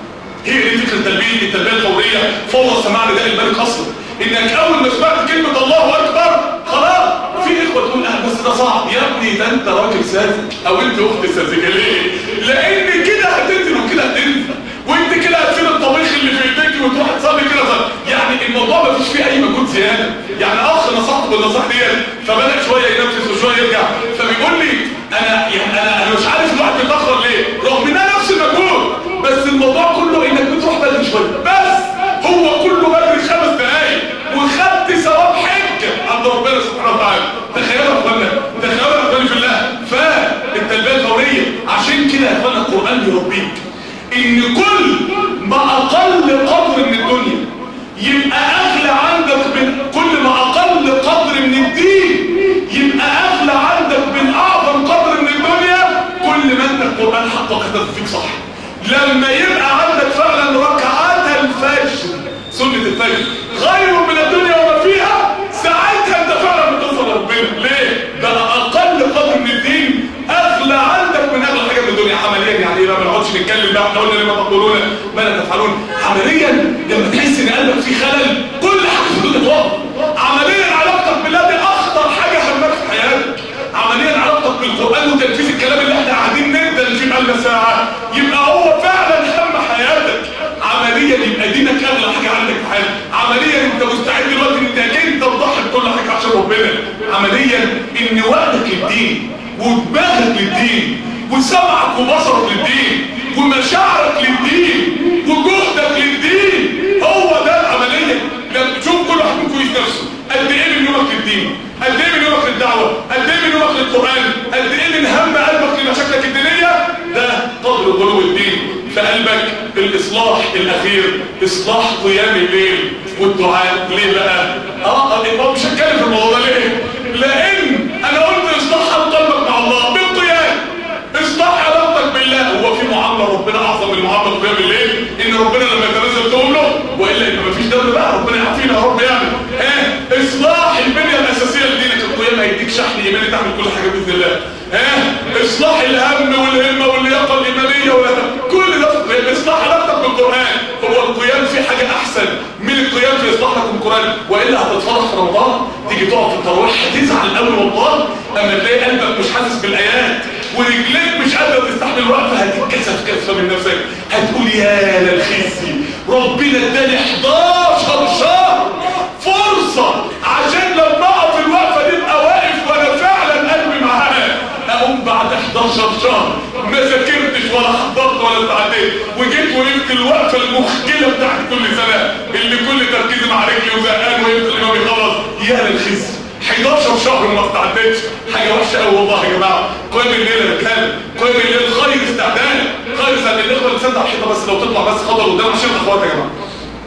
هي دي فكره التلبيه التلبيه الفوريه فوضى سماع نداء الملك اصلا انك اول ما سمعت كلمه الله اكبر خلاص في اخوه تقول اه بس ده صعب يا ابني ده انت راجل ساذج او انت اخت ساذجه ليه؟ لان كده هتنزل وكده هتنزل وانت كده هتسيب الطبيخ اللي في ايديك وتروح تصلي كده صلي. يعني الموضوع ما فيش فيه اي مجهود زياده يعني اخ نصحته بالنصيحه ديت فبدا شويه ينفذ وشويه يرجع فبيقول لي انا يعني انا انا مش عارف الواحد بيتاخر ليه رغم انها نفس المجهود بس الموضوع كله انك بتروح بدري شويه بس هو كله بدري خمس دقايق وخدت ثواب حجه عند ربنا سبحانه وتعالى تخيلوا يا اخوانا تخيلوا يا اخوانا في الله فالتلبيه الفوريه عشان كده يا اخوانا القران بيربيك ان كل ما اقل قدر من الدنيا يبقى اغلى عندك من كل ما اقل قدر من الدين يبقى اغلى عندك من اعظم قدر من الدنيا كل ما انت القران حطك فيك صح لما يبقى عندك فعلا ركعات الفجر سنة الفجر غير من الدنيا وما فيها ساعتها انت فعلا بتصل ربنا ليه؟ ده اقل قدر من الدين اغلى عندك من اغلى حاجه من الدنيا عمليا يعني ايه ما نقعدش نتكلم بقى احنا قلنا لما تقولون ما لا تفعلون عمليا لما تحس ان قلبك فيه خلل كل حاجه في الدنيا تقف عمليا علاقتك بالله دي اخطر حاجه همك في حياتك عمليا علاقتك بالقران وتنفيذ الكلام اللي احنا قاعدين ندل فيه بقالنا ساعه يبقى هو فعلا هم حياتك عمليا يبقى دينك اغلى حاجه عندك في حياتك عمليا انت مستعد دلوقتي انك انت تضحي بكل حاجه عشان ربنا عمليا ان وقتك للدين ودماغك للدين وسمعك وبصرك للدين ومشاعرك للدين وجهدك للدين هو ده عمليا لما تشوف كل واحد منكم كويس نفسه قد ايه من يومك للدين قد ايه من يومك للدعوه قد ايه من يومك للقران قد ايه من هم قلبك لمشاكلك الدينيه ده غلو الدين في قلبك الاصلاح الاخير اصلاح قيام الليل والدعاء ليه بقى اه اه مش هتكلم في الموضوع ده ليه لان انا قلت اصلاح قلبك مع الله بالقيام اصلاح علاقتك بالله هو في معامله ربنا اعظم من معامله قيام الليل ان ربنا لما يتنزل تقول له والا يبقى مفيش دم بقى ربنا يعافينا يا رب يعني ها اصلاح البنيه الاساسيه لدينك القيام هيديك شحن ايماني تعمل كل حاجه باذن الله ها اصلاح الهم والهمه واللياقه الايمانيه والهدف كل ده في القيام اصلاح علاقتك بالقران هو القيام في حاجه احسن من القيام في اصلاح لك بالقران والا هتتفرج في رمضان تيجي تقعد في التراويح هتزعل قوي والله اما تلاقي قلبك مش حاسس بالايات ورجليك مش قادره تستحمل الوقفه هتتكسف كسفه من نفسك هتقول يا للخزي ربنا اداني 11 شهر فرصه عشان لما اقف في الوقفه دي ابقى واقف وانا فعلا قلبي معاها اقوم بعد 11 شهر ما ذاكرتش ولا حضرت ولا استعديت وجيت وقفت الوقفه المخجله بتاعت كل سنه اللي كل تركيزي مع رجلي وزهقان ويمكن الامام يخلص يا للخزي 11 شهر ما استعدتش حاجه وحشه قوي والله يا جماعه قيام الليل يا رجاله قيام الليل خير استعداد خير استعداد الاخوه اللي على الحيطه بس لو تطلع بس خضر قدام عشان اخوات يا جماعه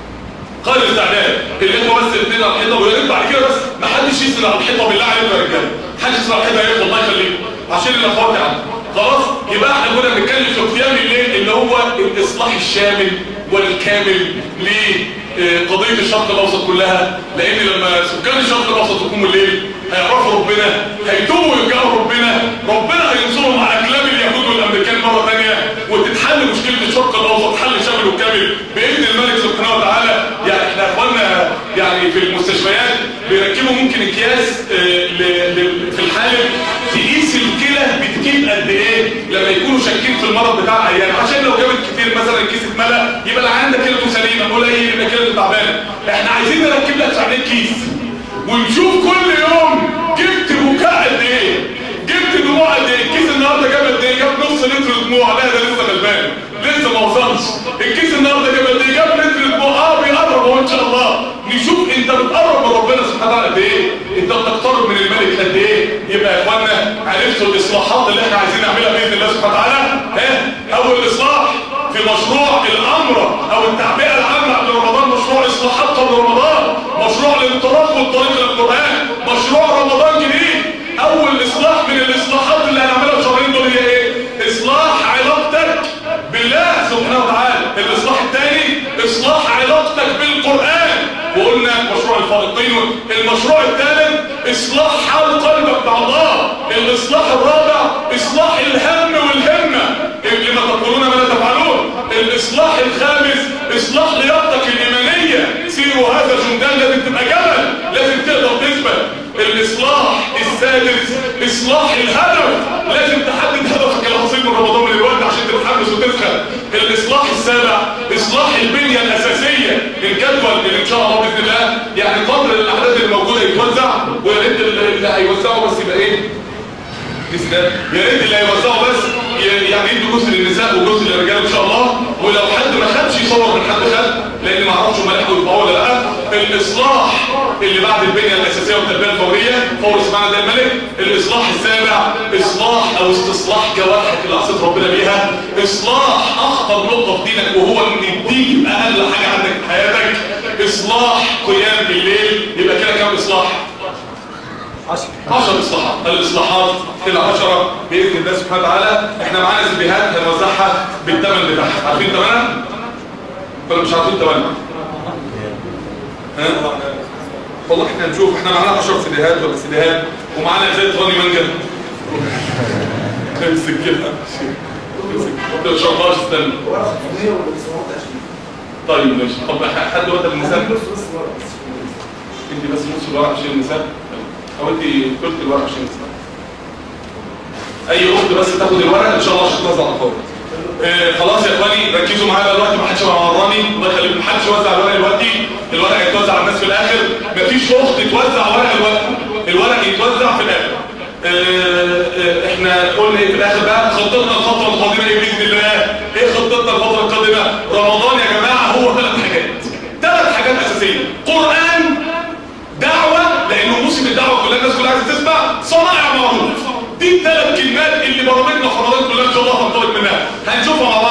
خير استعداد الاخوه بس الاثنين على الحيطه ويا ريت بعد كده بس ما حدش يسند على الحيطه بالله عليكم يا رجاله حدش يسند على الحيطه يا الله يخليكم عشان الاخوات يعني خلاص يبقى احنا كنا بنتكلم في قيام الليل اللي هو الاصلاح الشامل والكامل لقضيه الشرق الاوسط كلها لان لما سكان الشرق الاوسط يقوموا الليل هيعرفوا ربنا هيتوبوا ويرجعوا ربنا ربنا هينصرهم على كلام اليهود والامريكان مره ثانيه وتتحل مشكله الشرق الاوسط حل شامل وكامل باذن الملك سبحانه وتعالى يعني احنا اخواننا يعني في المستشفيات بيركبوا ممكن اكياس آه، ل- ل- في الحالب تقيس الكلى بتجيب قد ايه لما يكونوا شاكين في المرض بتاع العيان عشان لو جابت كتير مثلا الكيس اتملى يبقى العيان ده كلمته سليمه قليل يبقى كلمته تعبانه احنا عايزين نركب لك في عينيك كيس ونشوف كل يوم جبت بكاء قد ايه جبت دموع قد ايه الكيس النهارده جاب قد ايه جاب نص لتر دموع لا ده لسه غلبان لسه ما وصلش الكيس النهارده جاب قد ايه جاب لتر دموع اه بيقرب اهو ان شاء الله نشوف انت بتقرب من ربنا سبحانه وتعالى قد ايه انت بتقترب من الملك قد ايه يبقى يا اخوانا عرفتوا الاصلاحات اللي احنا عايزين نعملها باذن الله سبحانه وتعالى ها اول اصلاح في مشروع الامر او التعبئه العامه قبل رمضان مشروع اصلاحات قبل رمضان مشروع الانطلاق والطريق للقران مشروع رمضان جديد اول اصلاح من الاصلاحات اللي هنعملها الشهرين دول هي ايه اصلاح علاقتك بالله سبحانه وتعالى الاصلاح الثاني اصلاح علاقتك بالقران وقلنا مشروع الفارقين المشروع الثالث اصلاح حال قلبك مع الله الاصلاح الرابع اصلاح الهم والهمه لما تقولون ما لا تفعلون الاصلاح الخامس اصلاح لياقتك الايمانيه سيروا هذا جندان لازم تبقى جبل لازم تقدر تثبت الاصلاح السادس اصلاح الهدف لازم تحدد هدفك العظيم من رمضان من الوقت عشان تتحمس وتسخن الاصلاح السابع اصلاح البنيه الاساسيه الجدول اللي ان شاء الله باذن الله يعني قدر الاعداد اللي موجوده يتوزع ويا ريت اللي هيوزعوا بس يبقى ايه بإذن الله. يا ريت اللي هيوزعوا بس ي- يعني يدوا جزء للنساء وجزء للرجال ان شاء الله ولو حد ما خدش يصور من حد خد لان ما اعرفش هم لحقوا يطبعوا ولا لا الاصلاح اللي بعد البنيه الاساسيه والتربيه الفوريه فور اسمعنا ده الملك الاصلاح السابع اصلاح او استصلاح جوارحك اللي عصيت ربنا بيها اصلاح اخطر نقطه في دينك وهو ان الدين يبقى اقل حاجه عندك في حياتك اصلاح قيام بالليل يبقى كده كام اصلاح عشر اصلاحات الاصلاحات العشرة بإذن الله سبحانه وتعالى احنا معانا سبيهات هنوزعها بالثمن بتاعها عارفين ثمنها؟ ولا مش عارفين ثمنها؟ ها؟ والله احنا هنشوف احنا معانا 10 سيديهات ولا سيديهات ومعانا ازاي راني مانجا امسك كده ما شاء الله استنى طيب ماشي طب حد وقت النساء انت بس نص الورق عشان النساء او انت قلت الورق عشان النساء اي اخت بس تاخد الورق ان شاء الله عشان توزع الفور آه خلاص يا اخواني ركزوا معايا دلوقتي ما حدش معراني الله يخليكم ما حدش يوزع الورق دلوقتي الورق هيتوزع على الناس في الاخر مفيش اخت توزع ورق الورق الورق يتوزع في الاخر آه آه احنا قلنا ايه في الاخر بقى خطتنا الفتره القادمه ايه باذن الله ايه خطتنا الفتره القادمه رمضان يا جماعه هو ثلاث حاجات ثلاث حاجات اساسيه قران دعوة لأنه موسم الدعوة كلها الناس كلها عايزة تسمع صنائع معروف دي الثلاث كلمات اللي برامجنا في رمضان كلها إن شاء الله هنطلق منها هنشوفها مع بعض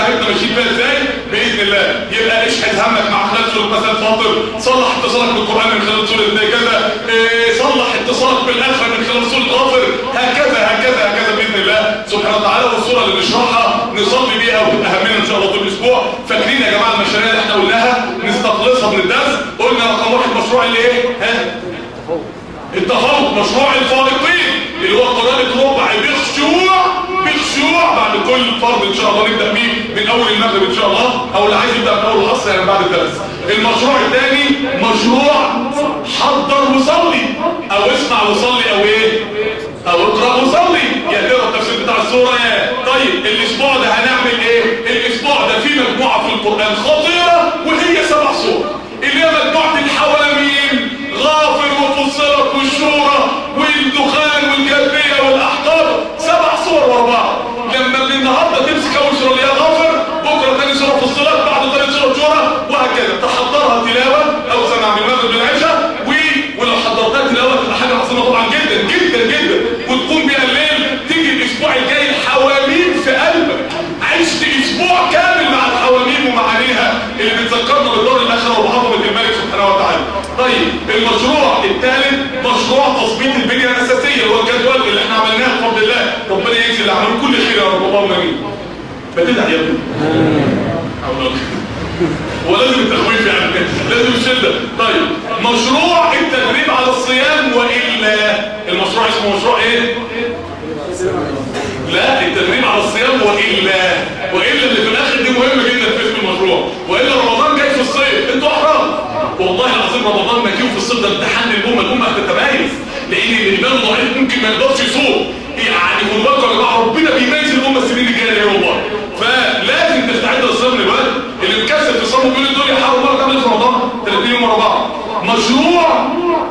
بتاعتنا ماشيين فيها ازاي باذن الله يبقى اشحن همك مع خلال سوره مثلا فاطر صلح اتصالك بالقران من خلال سوره زي كذا إيه صلح اتصالك بالاخره من خلال سوره غافر هكذا هكذا هكذا باذن الله سبحانه وتعالى والسوره اللي نشرحها نصلي بيها وتبقى همنا ان شاء الله طول الاسبوع فاكرين يا جماعه المشاريع اللي احنا قلناها نستخلصها من الدرس قلنا رقم واحد مشروع اللي ايه ها التفوق مشروع الفائقين اللي هو قراءة ربع بخشوع بخشوع بعد كل فرض ان شاء الله نبدأ بيه من اول المغرب ان شاء الله او اللي عايز يبدأ من اول العصر يعني بعد الدرس المشروع الثاني مشروع حضر وصلي او اسمع وصلي او ايه او اقرأ وصلي يا ترى التفسير بتاع السورة يا طيب الاسبوع ده هنعمل ايه الاسبوع ده في مجموعة في القرآن خطيرة وهي سبع صور اللي هي مجموعة الحواميم غافر وفصلت والشورى والدخان والجلبية والأحقاب سبع صور ورا بعض لما من النهارده تمسك أول صورة اللي هي غافر بكرة تاني صورة فصلت بعد تاني صورة شورى وهكذا تحضرها تلاوة أو سمع من المغرب للعشاء و... ولو حضرتها تلاوة تبقى حاجة عظيمة طبعا جدا جدا جدا وتقوم بيها الليل تيجي الأسبوع الجاي الحواميم في قلبك عشت أسبوع كامل مع الحواميم ومعانيها اللي بتذكرنا بالدور الآخرة وبعظمة الملك سبحانه وتعالى طيب المشروع الثالث مشروع تظبيط البنية الأساسية اللي هو الجدول اللي احنا عملناه بفضل الله ربنا يجزي اللي عملوا كل خير يا رب اللهم امين بتدعي يا ابني هو لازم التخويف يعني لازم الشدة طيب مشروع التدريب على الصيام وإلا المشروع اسمه مشروع ايه لا التدريب على الصيام وإلا وإلا اللي في الآخر دي مهمة جدا في اسم المشروع وإلا رمضان جاي في الصيف انتوا أحرار والله العظيم رمضان ما جه في الصيف ده امتحان للأمة الأمة هتتميز لأن الإيمان ضعيف ممكن ما يقدرش يصوم يعني خدوا بالكم يا جماعة ربنا بيميز الأمة السنين الجاية دي والله فلازم تستعد للصيام دلوقتي اللي مكسل في الصيام وبيقول الدنيا حر مرة كاملة في رمضان 30 يوم ورا بعض مشروع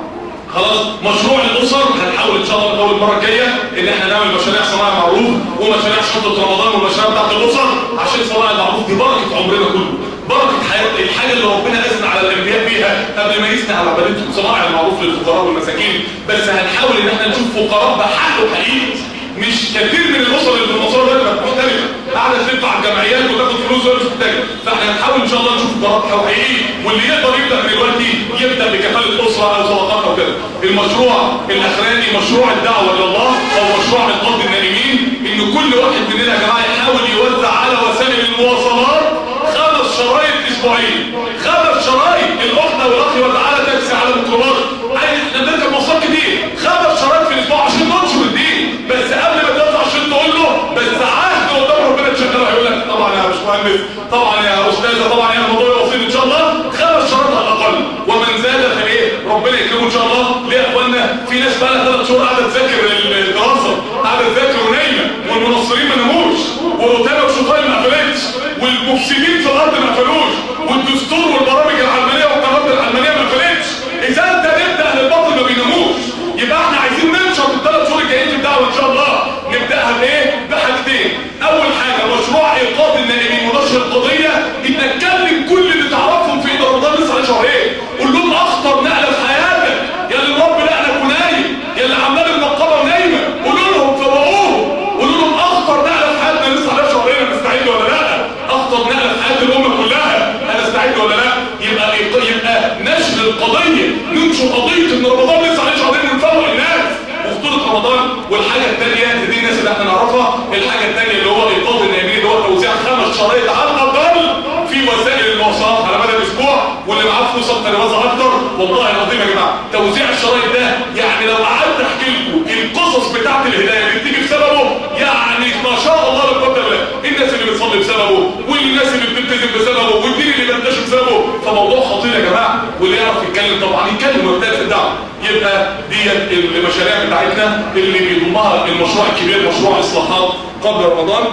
خلاص مشروع الاسر هنحاول ان شاء الله من اول مره الجايه ان احنا نعمل مشاريع صناعه معروف ومشاريع شنطه رمضان والمشاريع بتاعت الاسر عشان صناعه المعروف دي بركه عمرنا كله بركه حياتنا الحاجه اللي ربنا اذن على الانبياء بيها قبل ما يثني على عبادتهم صناعه المعروف للفقراء والمساكين بس هنحاول ان احنا نشوف فقراء بحقه حقيقي مش كثير من الاسر اللي في المسار ده بتبقى مختلفه قاعده تدفع الجمعيات وتاخد فلوس ولا مش محتاجه فاحنا هنحاول ان شاء الله نشوف قرارات حقيقي واللي يقدر يبدا من دلوقتي يبدا بكفاله اسره او صدقات او كده المشروع الاخراني مشروع الدعوه الى الله او مشروع انقاذ النائمين ان كل واحد مننا يا جماعه يحاول يوزع على وسائل المواصلات خمس شرايط اسبوعين خمس شرايط الاخت والاخ يوزع على تاكسي على ميكروباص عايز احنا بنركب مواصلات كتير خمس شرايط في الاسبوع عشان ننشر الدين بس قبل ما تطلع عشان تقول له بس عهد قدام ربنا تشغله هيقول لك طبعا يا باشمهندس طبعا يا استاذه طبعا يا الموضوع بسيط ان شاء الله خمس شرايط على الاقل ومن زاد فايه ربنا يكرمه ان شاء الله ليه يا اخوانا في ناس بقى لها ثلاث شهور قاعده تذاكر الدراسه قاعده تذاكر ونايمه والمنصرين ما ناموش وروتانا وشطاي ما قفلتش والمفسدين في الارض ما قفلوش والدستور والبرامج العلمانيه والقنوات العلمانيه ما قفلتش اذا انت نبدا للباطل ما بيناموش يبقى احنا عايزين ننشر في الثلاث شهور الجايين في الدعوه ان شاء الله نبداها بايه بحاجتين اول حاجه مشروع ايقاظ النائمين ونشر القضيه انك تكلم كل اللي تعرفهم في رمضان لسه على شهرين قول لهم اخطر نقله في حياتك يا اللي مربي نقلك ونايم يا اللي عمال المنقبه ونايمه قولوا لهم فوقوهم قولوا لهم اخطر نقله في حياتنا لسه على شهرين هنستعد ولا لا اخطر نقله في حياه الامه كلها هنستعد ولا لا يبقى يبقى نشر القضيه ننشر قضيه ان رمضان لسه عليه شهرين ونفوق الناس وخطوره رمضان والحاجه الثانيه دي الناس اللي احنا نعرفها الحاجه الثانيه اللي هو ايقاظ النائمين اللي هو توزيع خمس شرايط على الاقل في وسائل المواصلات على مدى الاسبوع واللي معاه فلوس اكتر يوزع اكتر والله العظيم يا جماعه توزيع الشرايط ده يعني لو قعدت احكي لكم القصص بتاعت الهدايه اللي بتيجي بسببه يعني ما شاء الله لا قوه الا بالله الناس اللي بتصلي بسببه والناس اللي بتلتزم بسببه والدين اللي بينتشر بسببه فموضوع خطير يا جماعه واللي يعرف يتكلم طبعا يتكلم ويبتدئ في الدعوه يبقى ديت المشاريع بتاعتنا اللي بيضمها المشروع الكبير مشروع اصلاحات قبل رمضان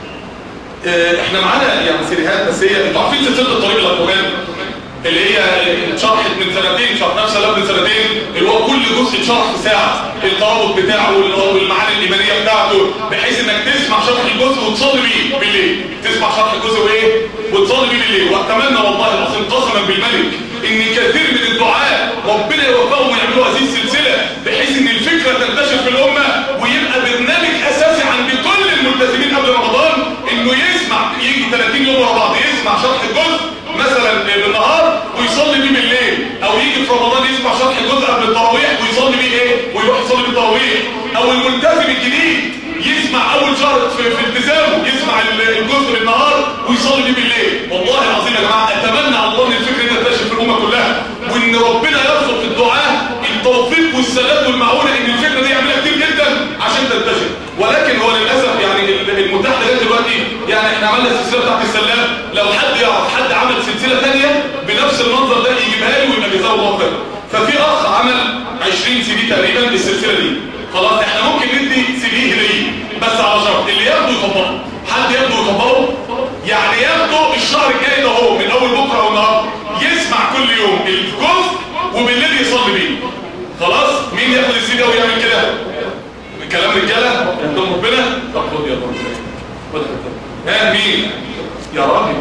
اه احنا معانا يعني سيريهات بس هي انتوا عارفين سلسله الطريق الى اللي هي اتشرحت من سنتين شرحناها في من سنتين اللي هو كل جزء اتشرح في ساعه الترابط بتاعه والمعاني الايمانيه بتاعته بحيث انك تسمع شرح الجزء وتصلي بيه بالليل تسمع شرح الجزء وايه وتصلي بيه بالليل واتمنى والله العظيم قسما بالملك ان كثير من الدعاء ربنا يوفقهم ويعملوا هذه السلسله بحيث ان الفكره تنتشر في الامه ويبقى برنامج اساسي عند كل الملتزمين قبل رمضان انه يسمع يجي 30 يوم ورا بعض يسمع شرح الجزء مثلا بالنهار ويصلي بيه بالليل او يجي في رمضان يسمع شرح الجزء قبل التراويح ويصلي بيه ايه ويروح يصلي بالتراويح او الملتزم الجديد يسمع اول شهر في, في التزامه يسمع الجزء بالنهار ويصلي بيه بالليل والله العظيم يا جماعه اتمنى على الله ان الفكره دي تنتشر في الامه كلها وان ربنا يرزق الدعاء التوفيق والسداد والمعونه ان الفكره دي يعملها كتير جدا عشان تنتشر ولكن هو للاسف يعني المتاح لغايه دلوقتي يعني احنا عملنا السلسله بتاعت السلام لو حد يعرف حد عمل سلسله ثانيه بنفس المنظر ده يجيبها لي ويبقى جزاه الله خير ففي اخ عمل 20 سي دي تقريبا السلسله دي خلاص احنا ممكن ندي سي دي هديه بس على شرط اللي ياخده يطبقه حد ياخده يطبقه يعني ياخده الشهر الجاي ده هو من اول بكره او النهارده يسمع كل يوم الجزء وبالليل يصلي بيه خلاص مين ياخد السي ده ويعمل كده كلام رجاله قدام ربنا طب خد يا رب خد ها مين يا راجل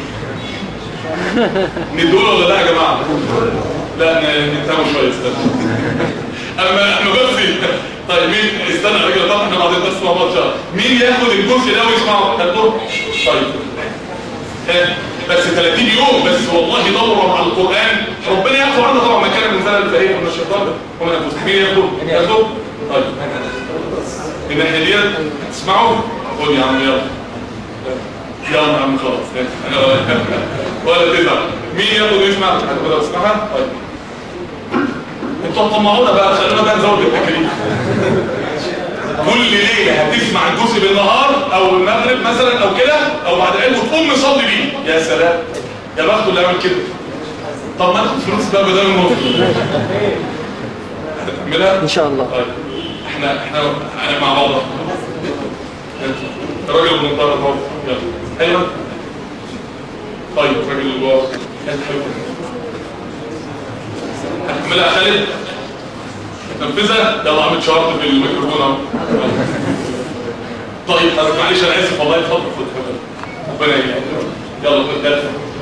ندول ولا لا يا جماعه لا ننتهوا شويه استنى اما احنا بس طيب مين استنى يا راجل طب احنا بعدين بس مع بعض شهر مين ياخد الجزء ده ويسمعه هاتوا طيب ها بس 30 يوم بس والله دوره مع القران ربنا يعفو عنا طبعا ما كان من زمن الفقيه من الشيطان ده ومن انفسهم مين ياخد ياخد طيب من الناحيه ديت تسمعوا خد يا عم يلا يلا يا عم خلاص انا ولا تزعل مين ياخد ويسمع هتاخدها وتسمعها طيب انتوا هتطمعونا بقى خلونا بقى نزود التكاليف كل ليله هتسمع الجزء بالنهار او المغرب مثلا او كده او بعد العلم وتقوم مصلي بيه يا سلام يا بخته اللي عمل كده طب ما ناخد فلوس بقى بدل الموت هتعملها ان شاء الله طيب احنا احنا احنا مع بعض الراجل المنطقه اهو يلا ايوه طيب الراجل اللي جوه انت حبيبي هتكملها خالد نفذها يلا عامل شارت في الميكروفون اهو طيب حضرتك معلش انا اسف والله اتفضل خد خد ربنا يعينك يلا خد ثالثه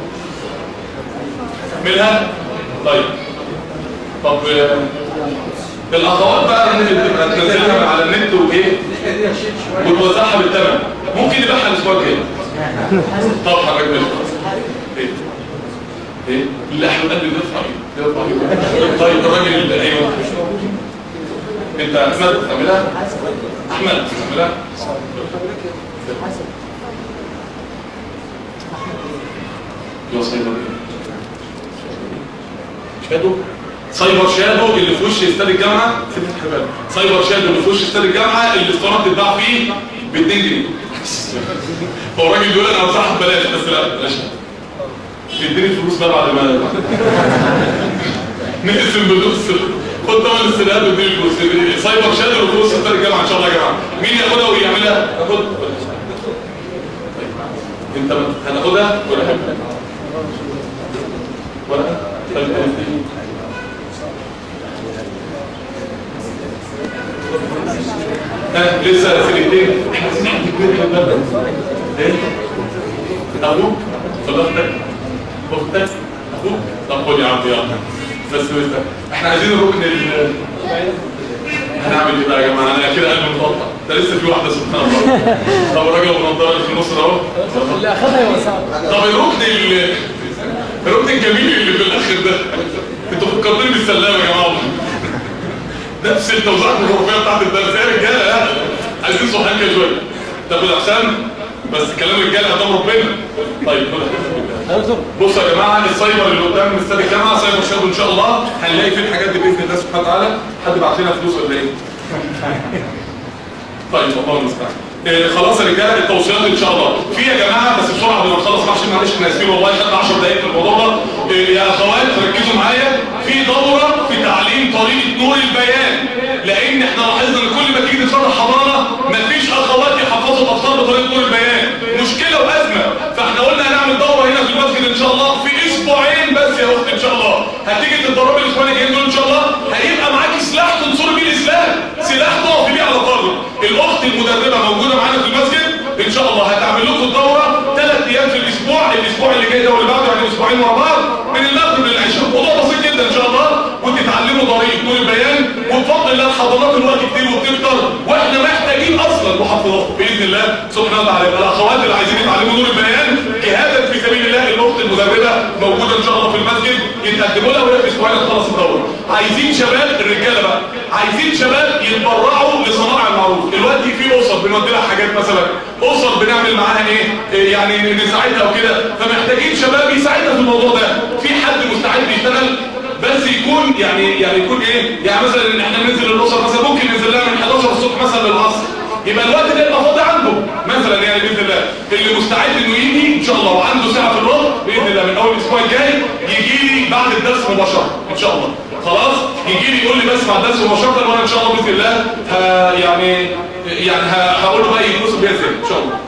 اكملها طيب طب آه، الاخوات بقى اللي بتبقى تنزلها على النت وايه وتوزعها بالثمن ممكن نبيعها الاسبوع الجاي طب حضرتك ماشي ايه ايه لا احنا قد ندفع ايه ندفع ايه طيب الراجل اللي ايوه انت احمد تعملها احمد تعملها يا سيدنا شادو سايبر شادو اللي في وش استاد الجامعه سيبك حبايبي سايبر شادو اللي في وش استاد الجامعه اللي الاسطوانات بتتباع فيه ب 2 جنيه هو الراجل بيقول انا هنصحك ببلاش بس لا بلاش اديني الفلوس بقى بعد ما نقسم بالنص خد ثمن السنوات واديني الفلوس سايبر شادو اللي في وش استاد الجامعه ان شاء الله يا جماعه مين ياخدها ويعملها خد انت هناخدها ولا ولا طيب ها لسه سنتين احنا عايزين حد كبير كده ايه ابوك ولا اختك اختك ابوك طب خد يا عم يلا بس بس احنا عايزين الركن ال هنعمل ايه بقى يا جماعه انا كده قلبي متقطع ده لسه في واحده سبحان الله طب الراجل ابو نضاره اللي في النص ده اهو اللي اخذها يوسعها طب الركن ال الركن الجميل اللي في الاخر ده انتوا فكرتوني بالسلامه يا جماعه نفس التوزيعات الغرفيه بتاعت الدرس يا رجاله لا عايزين صحيان كده شويه طب الاحسان بس كلام رجاله قدام ربنا طيب بصوا يا جماعه السايبر اللي قدام من استاد الجامعه سايبر شاب ان شاء الله هنلاقي فيه الحاجات دي باذن الله سبحانه وتعالى حد بعت لنا فلوس ولا ايه؟ طيب الله المستعان إيه خلاص يا رجاله التوصيات ان شاء الله في يا جماعه بس بسرعه قبل ما نخلص عشان معلش احنا اسفين والله خدنا 10 دقائق في الموضوع ده إيه يا اخوات ركزوا معايا في دوره في تعليم طريقه نور البيان لان احنا لاحظنا ان كل ما تيجي تتفرج حضانه مفيش اخوات يحفظوا الاطفال بطريقه نور البيان مشكله وازمه فاحنا قلنا هنعمل دوره هنا في المسجد ان شاء الله في اسبوعين بس يا اختي ان شاء الله هتيجي تتدربي الاسبوعين الجايين دول ان شاء الله هيبقى معاكي سلاح تنصري بيه الاسلام سلاح تقفي بيه على طرد الاخت المدربه موجوده معانا في المسجد ان شاء الله هتعمل لكم الدوره ثلاث ايام في الاسبوع الاسبوع اللي جاي ده واللي بعده يعني اسبوعين ورا بعض من المغرب للعشاء الموضوع بسيط جدا ان شاء الله وتتعلموا طريقه نور البيان وبفضل الله الحضانات الوقت كتير وبتكتر واحنا محتاجين اصلا محفظات باذن الله سبحانه وتعالى يبقى الاخوات اللي عايزين يتعلموا نور البيان المدربه موجوده ان شاء الله في المسجد يتقدموا لها وهي في اسبوعين تخلص الدوره عايزين شباب الرجاله بقى عايزين شباب يتبرعوا لصناعه المعروف دلوقتي في اسر بنودي لها حاجات مثلا اسر بنعمل معاها ايه إيه يعني نساعدها وكده فمحتاجين شباب يساعدنا في الموضوع ده في حد مستعد يشتغل بس يكون يعني يعني يكون ايه يعني مثلا ان احنا ننزل الاسر مثلا ممكن ننزل لها من 11 الصبح مثلا للعصر يبقى الوقت ده يبقى فاضي عنده مثلا يعني باذن الله اللي مستعد انه يجي ان شاء الله وعنده ساعه في الوقت باذن الله من اول الاسبوع الجاي يجي لي بعد الدرس مباشره ان شاء الله خلاص يجي لي يقول لي بسمع الدرس مباشره وانا ان شاء الله باذن الله ه- يعني يعني ه- هقول له بقى يتصل بيا ازاي ان شاء الله